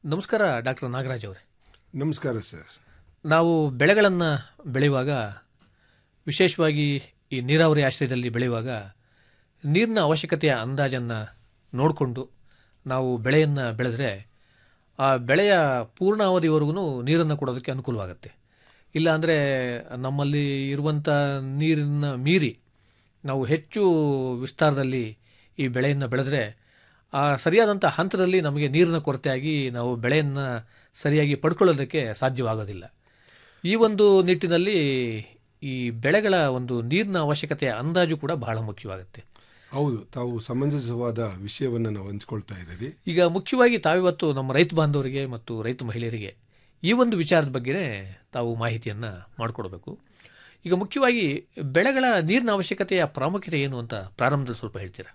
ನಮಸ್ಕಾರ ಡಾಕ್ಟರ್ ನಾಗರಾಜ್ ಅವರೇ ನಮಸ್ಕಾರ ಸರ್ ನಾವು ಬೆಳೆಗಳನ್ನು ಬೆಳೆಯುವಾಗ ವಿಶೇಷವಾಗಿ ಈ ನೀರಾವರಿ ಆಶ್ರಯದಲ್ಲಿ ಬೆಳೆಯುವಾಗ ನೀರಿನ ಅವಶ್ಯಕತೆಯ ಅಂದಾಜನ್ನು ನೋಡಿಕೊಂಡು ನಾವು ಬೆಳೆಯನ್ನು ಬೆಳೆದ್ರೆ ಆ ಬೆಳೆಯ ಪೂರ್ಣಾವಧಿವರೆಗೂ ನೀರನ್ನು ಕೊಡೋದಕ್ಕೆ ಅನುಕೂಲವಾಗುತ್ತೆ ಇಲ್ಲ ಅಂದರೆ ನಮ್ಮಲ್ಲಿ ಇರುವಂಥ ನೀರನ್ನು ಮೀರಿ ನಾವು ಹೆಚ್ಚು ವಿಸ್ತಾರದಲ್ಲಿ ಈ ಬೆಳೆಯನ್ನು ಬೆಳೆದ್ರೆ ಆ ಸರಿಯಾದಂಥ ಹಂತದಲ್ಲಿ ನಮಗೆ ನೀರಿನ ಕೊರತೆಯಾಗಿ ನಾವು ಬೆಳೆಯನ್ನು ಸರಿಯಾಗಿ ಪಡ್ಕೊಳ್ಳೋದಕ್ಕೆ ಸಾಧ್ಯವಾಗೋದಿಲ್ಲ ಈ ಒಂದು ನಿಟ್ಟಿನಲ್ಲಿ ಈ ಬೆಳೆಗಳ ಒಂದು ನೀರಿನ ಅವಶ್ಯಕತೆಯ ಅಂದಾಜು ಕೂಡ ಬಹಳ ಮುಖ್ಯವಾಗುತ್ತೆ ಹೌದು ತಾವು ಸಮಂಜಸವಾದ ವಿಷಯವನ್ನು ನಾವು ಹಂಚ್ಕೊಳ್ತಾ ಇದ್ದೀರಿ ಈಗ ಮುಖ್ಯವಾಗಿ ತಾವಿವತ್ತು ನಮ್ಮ ರೈತ ಬಾಂಧವರಿಗೆ ಮತ್ತು ರೈತ ಮಹಿಳೆಯರಿಗೆ ಈ ಒಂದು ವಿಚಾರದ ಬಗ್ಗೆ ತಾವು ಮಾಹಿತಿಯನ್ನು ಮಾಡಿಕೊಡ್ಬೇಕು ಈಗ ಮುಖ್ಯವಾಗಿ ಬೆಳೆಗಳ ನೀರಿನ ಅವಶ್ಯಕತೆಯ ಪ್ರಾಮುಖ್ಯತೆ ಏನು ಅಂತ ಪ್ರಾರಂಭದಲ್ಲಿ ಸ್ವಲ್ಪ ಹೇಳ್ತೀರಾ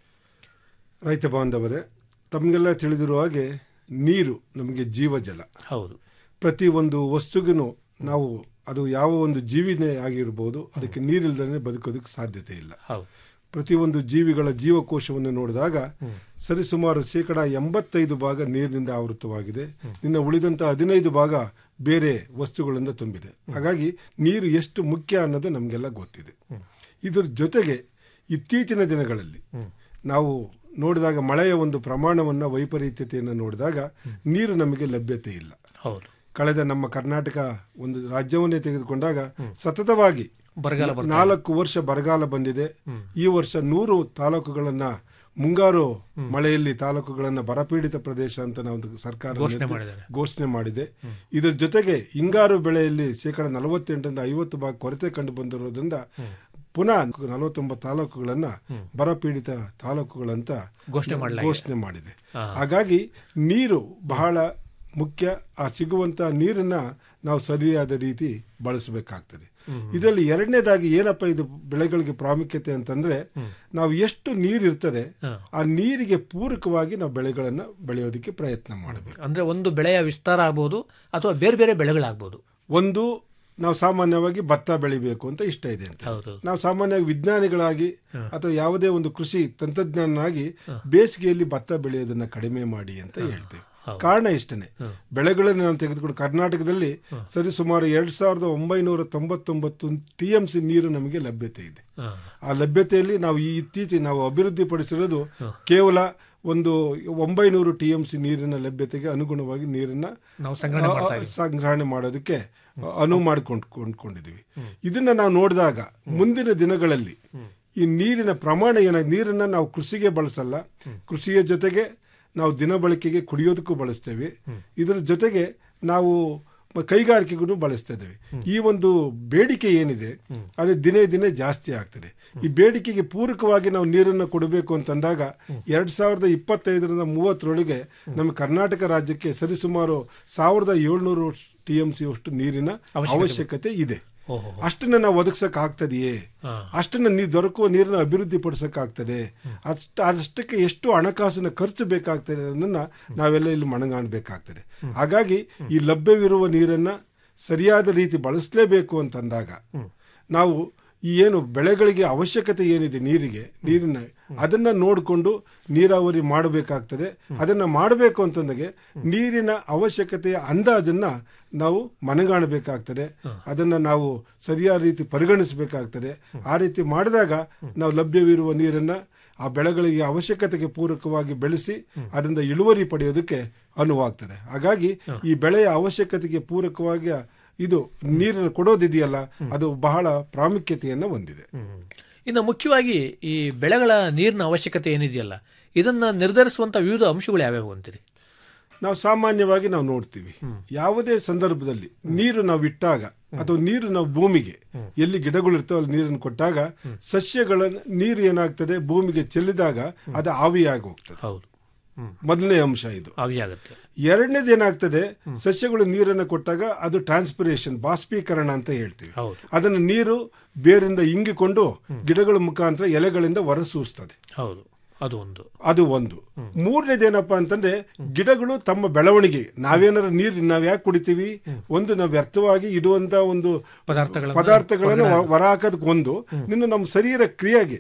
ರೈತ ಬಾಂಧವರೇ ತಮಗೆಲ್ಲ ತಿಳಿದಿರುವ ಹಾಗೆ ನೀರು ನಮಗೆ ಜೀವಜಲ ಹೌದು ಪ್ರತಿ ಒಂದು ವಸ್ತುಗೂ ನಾವು ಅದು ಯಾವ ಒಂದು ಜೀವಿನೇ ಆಗಿರ್ಬೋದು ಅದಕ್ಕೆ ನೀರಿಲ್ದೇ ಬದುಕೋದಕ್ಕೆ ಸಾಧ್ಯತೆ ಇಲ್ಲ ಹೌದು ಪ್ರತಿಯೊಂದು ಜೀವಿಗಳ ಜೀವಕೋಶವನ್ನು ನೋಡಿದಾಗ ಸರಿಸುಮಾರು ಶೇಕಡ ಎಂಬತ್ತೈದು ಭಾಗ ನೀರಿನಿಂದ ಆವೃತವಾಗಿದೆ ಇನ್ನು ಉಳಿದಂತ ಹದಿನೈದು ಭಾಗ ಬೇರೆ ವಸ್ತುಗಳಿಂದ ತುಂಬಿದೆ ಹಾಗಾಗಿ ನೀರು ಎಷ್ಟು ಮುಖ್ಯ ಅನ್ನೋದು ನಮಗೆಲ್ಲ ಗೊತ್ತಿದೆ ಇದರ ಜೊತೆಗೆ ಇತ್ತೀಚಿನ ದಿನಗಳಲ್ಲಿ ನಾವು ನೋಡಿದಾಗ ಮಳೆಯ ಒಂದು ಪ್ರಮಾಣವನ್ನು ವೈಪರೀತ್ಯತೆಯನ್ನು ನೋಡಿದಾಗ ನೀರು ನಮಗೆ ಲಭ್ಯತೆ ಇಲ್ಲ ಹೌದು ಕಳೆದ ನಮ್ಮ ಕರ್ನಾಟಕ ಒಂದು ರಾಜ್ಯವನ್ನೇ ತೆಗೆದುಕೊಂಡಾಗ ಸತತವಾಗಿ ಬರಗಾಲ ಬರ್ತಾ ನಾಲ್ಕು ವರ್ಷ ಬರಗಾಲ ಬಂದಿದೆ ಈ ವರ್ಷ ನೂರು ತಾಲೂಕುಗಳನ್ನ ಮುಂಗಾರು ಮಳೆಯಲ್ಲಿ ತಾಲೂಕುಗಳನ್ನ ಬರಪೀಡಿತ ಪ್ರದೇಶ ಅಂತ ನಾವು ಸರ್ಕಾರ ಘೋಷಣೆ ನಿರ್ಧ- ಮಾಡಿದ್ದಾರೆ. ಘೋಷಣೆ ಮಾಡಿದೆ ಇದರ ಜೊತೆಗೆ ಹಿಂಗಾರು ಬೆಳೆಯಲ್ಲಿ ಶೇಕಡ ನಲವತ್ತೆಂಟರಿಂದ ಐವತ್ತು ಭಾಗ ಕೊರತೆ ಕಂಡು ಬಂದಿರೋದ್ರಿಂದ ಪುನಃ ನಲವತ್ತೊಂಬತ್ತು ತಾಲೂಕುಗಳನ್ನ ಬರಪೀಡಿತ ತಾಲೂಕುಗಳಂತ ಘೋಷಣೆ ಮಾಡಲಾಗಿದೆ. ಘೋಷಣೆ ಮಾಡಿದೆ ಹಾಗಾಗಿ ನೀರು ಬಹಳ ಮುಖ್ಯ ಆ ಸಿಗುವಂತ ನೀರನ್ನ ನಾವು ಸರಿಯಾದ ರೀತಿ ಬಳಸಬೇಕಾಗ್ತದೆ ಇದರಲ್ಲಿ ಎರಡನೇದಾಗಿ ಏನಪ್ಪ ಇದು ಬೆಳೆಗಳಿಗೆ ಪ್ರಾಮುಖ್ಯತೆ ಅಂತಂದ್ರೆ ನಾವು ಎಷ್ಟು ನೀರು ಇರ್ತದೆ ಆ ನೀರಿಗೆ ಪೂರಕವಾಗಿ ನಾವು ಬೆಳೆಗಳನ್ನ ಬೆಳೆಯೋದಕ್ಕೆ ಪ್ರಯತ್ನ ಮಾಡಬೇಕು ಅಂದ್ರೆ ಒಂದು ಬೆಳೆಯ ವಿಸ್ತಾರ ಆಗ್ಬೋದು ಅಥವಾ ಬೇರೆ ಬೇರೆ ಬೆಳೆಗಳಾಗ್ಬೋದು ಒಂದು ನಾವು ಸಾಮಾನ್ಯವಾಗಿ ಭತ್ತ ಬೆಳಿಬೇಕು ಅಂತ ಇಷ್ಟ ಇದೆ ಅಂತ ಹೌದು ನಾವು ಸಾಮಾನ್ಯವಾಗಿ ವಿಜ್ಞಾನಿಗಳಾಗಿ ಅಥವಾ ಯಾವುದೇ ಒಂದು ಕೃಷಿ ತಂತ್ರಜ್ಞಾನಾಗಿ ಬೇಸಿಗೆಯಲ್ಲಿ ಭತ್ತ ಬೆಳೆಯೋದನ್ನ ಕಡಿಮೆ ಮಾಡಿ ಅಂತ ಹೇಳ್ತೇವೆ ಕಾರಣ ಇಷ್ಟನೇ ಬೆಳೆಗಳನ್ನು ನಾವು ತೆಗೆದುಕೊಂಡು ಕರ್ನಾಟಕದಲ್ಲಿ ಸರಿ ಸುಮಾರು ಎರಡ್ ಸಾವಿರದ ಒಂಬೈನೂರ ತೊಂಬತ್ತೊಂಬತ್ತು ಟಿ ಎಂ ಸಿ ನೀರು ನಮಗೆ ಲಭ್ಯತೆ ಇದೆ ಹಾ. ಆ ಲಭ್ಯತೆಯಲ್ಲಿ ನಾವು ಈ ಇತ್ತೀಚೆಗೆ ನಾವು ಅಭಿವೃದ್ಧಿ ಪಡಿಸಿರೋದು ಕೇವಲ ಒಂದು ಒಂಬೈನೂರು ಟಿ ಎಂ ಸಿ ನೀರಿನ ಲಭ್ಯತೆಗೆ ಅನುಗುಣವಾಗಿ ನೀರನ್ನ ನಾವು ಸಂಗ್ರಹಣೆ ಮಾಡ್ತಾ ಆ, ಸಂಗ್ರಹಣೆ ಮಾಡೋದಕ್ಕೆ ಅನುವು ಮಾಡಿಕೊಂಡು ಕೊಂಡ್ಕೊಂಡಿದ್ದೀವಿ ಇದನ್ನ ನಾವು ನೋಡಿದಾಗ ಮುಂದಿನ ದಿನಗಳಲ್ಲಿ ಈ ನೀರಿನ ಪ್ರಮಾಣ ಏನಾಗಿ ನೀರನ್ನ ನಾವು ಕೃಷಿಗೆ ಬಳಸಲ್ಲ ಕೃಷಿಯ ಜೊತೆಗೆ ನಾವು ದಿನ ಬಳಕೆಗೆ ಕುಡಿಯೋದಕ್ಕೂ ಬಳಸ್ತೇವೆ ಇದರ ಜೊತೆಗೆ ನಾವು ಮ- ಕೈಗಾರಿಕೆಗೂ ಬಳಸ್ತಾ ಇದ್ದೇವೆ ಈ ಒಂದು ಬೇಡಿಕೆ ಏನಿದೆ ಅದು ದಿನೇ ದಿನೇ ಜಾಸ್ತಿ ಆಗ್ತದೆ ಈ ಬೇಡಿಕೆಗೆ ಪೂರಕವಾಗಿ ನಾವು ನೀರನ್ನು ಕೊಡಬೇಕು ಅಂತಂದಾಗ ಎರಡ್ ಸಾವಿರದ ಇಪ್ಪತ್ತೈದರಿಂದ ಮೂವತ್ತರೊಳಗೆ ನಮ್ಮ ಕರ್ನಾಟಕ ರಾಜ್ಯಕ್ಕೆ ಸರಿಸುಮಾರು ಸಾವಿರದ ಏಳ್ನೂರು ಟಿ ಎಂ ಸಿ ಅಷ್ಟು ನೀರಿನ ಅವಶ್ಯಕತೆ ಇದೆ ಓಹೋ ಅಷ್ಟನ್ನ ನಾವು ಒದಗಿಸಕ್ ಆಗ್ತದೆಯೇ ಹಾ. ಅಷ್ಟನ್ನ ನೀ ದೊರಕುವ ನೀರನ್ನ ಅಭಿವೃದ್ಧಿ ಪಡಿಸಕ್ ಆಗ್ತದೆ ಅಷ್ಟ ಅದಷ್ಟಕ್ಕೆ ಎಷ್ಟು ಹಣಕಾಸಿನ ಖರ್ಚು ಬೇಕಾಗ್ತದೆ ಅನ್ನೋದನ್ನ ನಾವೆಲ್ಲ ಇಲ್ಲಿ ಮಣಗಾಣಬೇಕಾಗ್ತದೆ ಹಾಗಾಗಿ ಈ ಲಭ್ಯವಿರುವ ನೀರನ್ನ ಸರಿಯಾದ ರೀತಿ ಬಳಸಲೇಬೇಕು ಅಂತಂದಾಗ ನಾವು ಈ ಏನು ಬೆಳೆಗಳಿಗೆ ಅವಶ್ಯಕತೆ ಏನಿದೆ ನೀರಿಗೆ ನೀರಿನ ಅದನ್ನ ನೋಡಿಕೊಂಡು ನೀರಾವರಿ ಮಾಡಬೇಕಾಗ್ತದೆ ಅದನ್ನ ಮಾಡಬೇಕು ಅಂತಂದಾಗೆ ನೀರಿನ ಅವಶ್ಯಕತೆಯ ಅಂದಾಜನ್ನ ನಾವು ಮನಗಾಣಬೇಕಾಗ್ತದೆ ಅದನ್ನ ನಾವು ಸರಿಯಾದ ರೀತಿ ಪರಿಗಣಿಸಬೇಕಾಗ್ತದೆ ಆ ರೀತಿ ಮಾಡಿದಾಗ ನಾವು ಲಭ್ಯವಿರುವ ನೀರನ್ನ ಆ ಬೆಳೆಗಳಿಗೆ ಅವಶ್ಯಕತೆಗೆ ಪೂರಕವಾಗಿ ಬೆಳೆಸಿ ಅದರಿಂದ ಇಳುವರಿ ಪಡೆಯೋದಕ್ಕೆ ಅನುವಾಗ್ತದೆ ಹಾಗಾಗಿ ಈ ಬೆಳೆಯ ಅವಶ್ಯಕತೆಗೆ ಪೂರಕವಾಗಿ ಇದು ನೀರನ್ನು ಕೊಡೋದಿದೆಯಲ್ಲ ಅದು ಬಹಳ ಪ್ರಾಮುಖ್ಯತೆಯನ್ನು ಹೊಂದಿದೆ ಇನ್ನು ಮುಖ್ಯವಾಗಿ ಈ ಬೆಳೆಗಳ ನೀರಿನ ಅವಶ್ಯಕತೆ ಏನಿದೆಯಲ್ಲ ಇದನ್ನ ನಿರ್ಧರಿಸುವಂತ ವಿವಿಧ ಅಂಶಗಳು ಯಾವ್ಯಾವು ಅಂತೀರಿ ನಾವು ಸಾಮಾನ್ಯವಾಗಿ ನಾವು ನೋಡ್ತೀವಿ ಯಾವುದೇ ಸಂದರ್ಭದಲ್ಲಿ ನೀರು ನಾವು ಇಟ್ಟಾಗ ಅಥವಾ ನೀರು ನಾವು ಭೂಮಿಗೆ ಎಲ್ಲಿ ಗಿಡಗಳು ಇರ್ತಾವ ಅಲ್ಲಿ ನೀರನ್ನು ಕೊಟ್ಟಾಗ ಸಸ್ಯಗಳ ನೀರು ಏನಾಗ್ತದೆ ಭೂಮಿಗೆ ಚೆಲ್ಲಿದಾಗ ಅದು ಆವಿಯಾಗಿ ಹೋಗ್ತದೆ ಹೌದು ಹ್ಮ್ ಮೊದಲನೇ ಅಂಶ ಇದು ಆವಿಯಾಗುತ್ತೆ ಎರಡನೇದು ಏನಾಗ್ತದೆ ಸಸ್ಯಗಳು ನೀರನ್ನು ಕೊಟ್ಟಾಗ ಅದು ಟ್ರಾನ್ಸ್ಪಿರೇಷನ್ ಬಾಷ್ಪೀಕರಣ ಅಂತ ಹೇಳ್ತೀವಿ ಹೌದು ಅದನ್ನು ನೀರು ಬೇರಿಂದ ಇಂಗಿಕೊಂಡು ಗಿಡಗಳ ಮುಖಾಂತರ ಎಲೆಗಳಿಂದ ಹೊರಸೂಸ್ತದೆ ಹೌದು ಅದು ಒಂದು ಅದು ಒಂದು ಮೂರನೇದೇನಪ್ಪಾ ಅಂತಂದ್ರೆ ಗಿಡಗಳು ತಮ್ಮ ಬೆಳವಣಿಗೆ ನಾವೇನಾರ ನೀರು ನಾವ್ ಯಾಕೆ ಕುಡಿತೀವಿ ಒಂದು ನಾವು ವ್ಯರ್ಥವಾಗಿ ಇಡುವಂತ ಒಂದು ಪದಾರ್ಥಗಳನ್ನ ಪದಾರ್ಥಗಳನ್ನು ಹೊರ ಹಾಕೋದಕ್ಕೆ ಒಂದು ನಿನ್ನ ನಮ್ಮ ಶರೀರ ಕ್ರಿಯೆಗೆ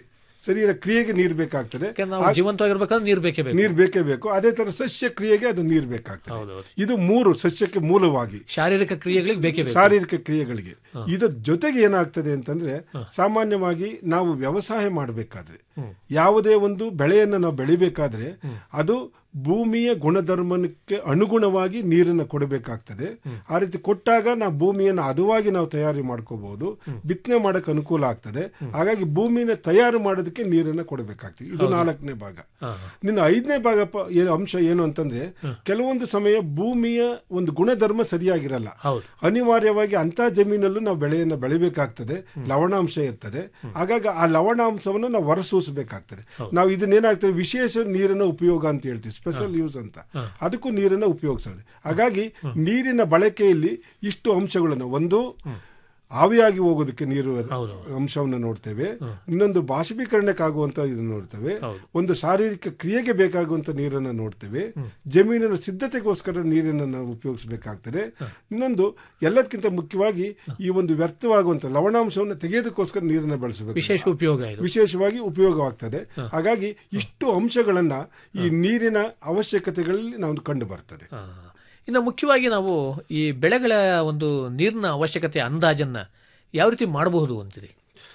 ಶರೀರ ಕ್ರಿಯೆಗೆ ನೀರು ಬೇಕಾಗ್ತದೆ ಯಾಕಂದ್ರೆ ನಾವು ಜೀವಂತವಾಗಿರ್ಬೇಕಂದ್ರೆ ನೀರು ಬೇಕೇ ಬೇಕು ನೀರು ಬೇಕೇ ಬೇಕು ಅದೇ ತರ ಸಸ್ಯ ಕ್ರಿಯೆಗೆ ಅದು ನೀರು ಬೇಕಾಗ್ತದೆ ಹೌದೌದು ಇದು ಮೂರು ಸಸ್ಯಕ್ಕೆ ಮೂಲವಾಗಿ ಶಾರೀರಿಕ ಕ್ರಿಯೆಗಳಿಗೆ ಬೇಕೇ ಬೇಕು ಶಾರೀರಿಕ ಕ್ರಿಯೆಗಳಿಗೆ ಇದರ ಜೊತೆಗೆ ಏನಾಗ್ತದೆ ಅಂತಂದ್ರೆ ಸಾಮಾನ್ಯವಾಗಿ ನಾವು ವ್ಯವಸಾಯ ಮಾಡಬೇಕಾದ್ರೆ ಯಾವುದೇ ಒಂದು ಬೆಳೆಯನ್ನು ನಾವು ಬೆಳಿಬೇಕಾದ್ರೆ ಅದು ಭೂಮಿಯ ಗುಣಧರ್ಮಕ್ಕೆ ಅನುಗುಣವಾಗಿ ನೀರನ್ನು ಕೊಡಬೇಕಾಗ್ತದೆ ಆ ರೀತಿ ಕೊಟ್ಟಾಗ ನಾವು ಭೂಮಿಯನ್ನು ಹದವಾಗಿ ನಾವು ತಯಾರಿ ಮಾಡ್ಕೋಬಹುದು ಬಿತ್ತನೆ ಮಾಡಕ್ಕೆ ಅನುಕೂಲ ಆಗ್ತದೆ ಹಾಗಾಗಿ ಭೂಮಿನ ತಯಾರು ಮಾಡೋದಕ್ಕೆ ನೀರನ್ನು ಕೊಡಬೇಕಾಗ್ತದೆ ಇದು ನಾಲ್ಕನೇ ಭಾಗ ಹಾ, ನಿನ್ನ ಐದನೇ ಭಾಗ ಪ- ಏನು ಅಂಶ ಏನು ಅಂತಂದ್ರೆ ಕೆಲವೊಂದು ಸಮಯ ಭೂಮಿಯ ಒಂದು ಗುಣಧರ್ಮ ಸರಿಯಾಗಿರಲ್ಲ ಹೌದು ಅನಿವಾರ್ಯವಾಗಿ ಅಂತ ಜಮೀನಲ್ಲೂ ನಾವು ಬೆಳೆಯನ್ನು ಬೆಳಿಬೇಕಾಗ್ತದೆ ಲವಣಾಂಶ ಇರ್ತದೆ ಹಾಗಾಗಿ ಆ ಲವಣಾಂಶವನ್ನು ನಾವು ಹೊರಸೂಸಬೇಕಾಗ್ತದೆ ನಾವು ಇದನ್ನೇನಾಗ್ತದೆ ವಿಶೇಷ ನೀರಿನ ಉಪಯೋಗ ಅಂತ ಹೇಳ್ತೀವಿ ಸ್ಪೆಷಲ್ ಯೂಸ್ ಅಂತ ಅದಕ್ಕೂ ನೀರನ್ನು ಉಪಯೋಗಿಸೋದು ಹಾಗಾಗಿ ನೀರಿನ ಬಳಕೆಯಲ್ಲಿ ಇಷ್ಟು ಅಂಶಗಳನ್ನು ಒಂದು ಆವಿಯಾಗಿ ಹೋಗೋದಕ್ಕೆ ನೀರು ಹೌದು. ಅಂಶವನ್ನು ನೋಡ್ತೇವೆ ಇನ್ನೊಂದು ಬಾಷ್ಪೀಕರಣಕ್ಕಾಗುವಂತ ಇದನ್ನು ನೋಡ್ತೇವೆ ಹೌದು. ಒಂದು ಶಾರೀರಿಕ ಕ್ರಿಯೆಗೆ ಬೇಕಾಗುವಂತ ನೀರನ್ನು ನೋಡ್ತೇವೆ ಜಮೀನಿನ ಸಿದ್ಧತೆಗೋಸ್ಕರ ನೀರನ್ನು ನಾವು ಉಪಯೋಗಿಸಬೇಕಾಗ್ತದೆ ಇನ್ನೊಂದು ಎಲ್ಲದಕ್ಕಿಂತ ಮುಖ್ಯವಾಗಿ ಈ ಒಂದು ವ್ಯರ್ಥವಾಗುವಂತ ಲವಣಾಂಶವನ್ನು ತೆಗೆಯೋದಕ್ಕೋಸ್ಕರ ನೀರನ್ನು ಬಳಸಬೇಕು ವಿಶೇಷ ಉಪಯೋಗ ಇದು ವಿಶೇಷವಾಗಿ ಉಪಯೋಗವಾಗ್ತದೆ ಹಾಗಾಗಿ ಇಷ್ಟು ಅಂಶಗಳನ್ನ ಈ ನೀರಿನ ಅವಶ್ಯಕತೆಗಳಲ್ಲಿ ನಾವು ಕಂಡು ಬರ್ತದೆ ಹಾ. ಇನ್ನು ಮುಖ್ಯವಾಗಿ ನಾವು ಈ ಬೆಳೆಗಳ ಒಂದು ನೀರಿನ ಅವಶ್ಯಕತೆ ಅಂದಾಜನ್ನ ಯಾವ ರೀತಿ ಮಾಡಬಹುದು ಅಂತೀರಿ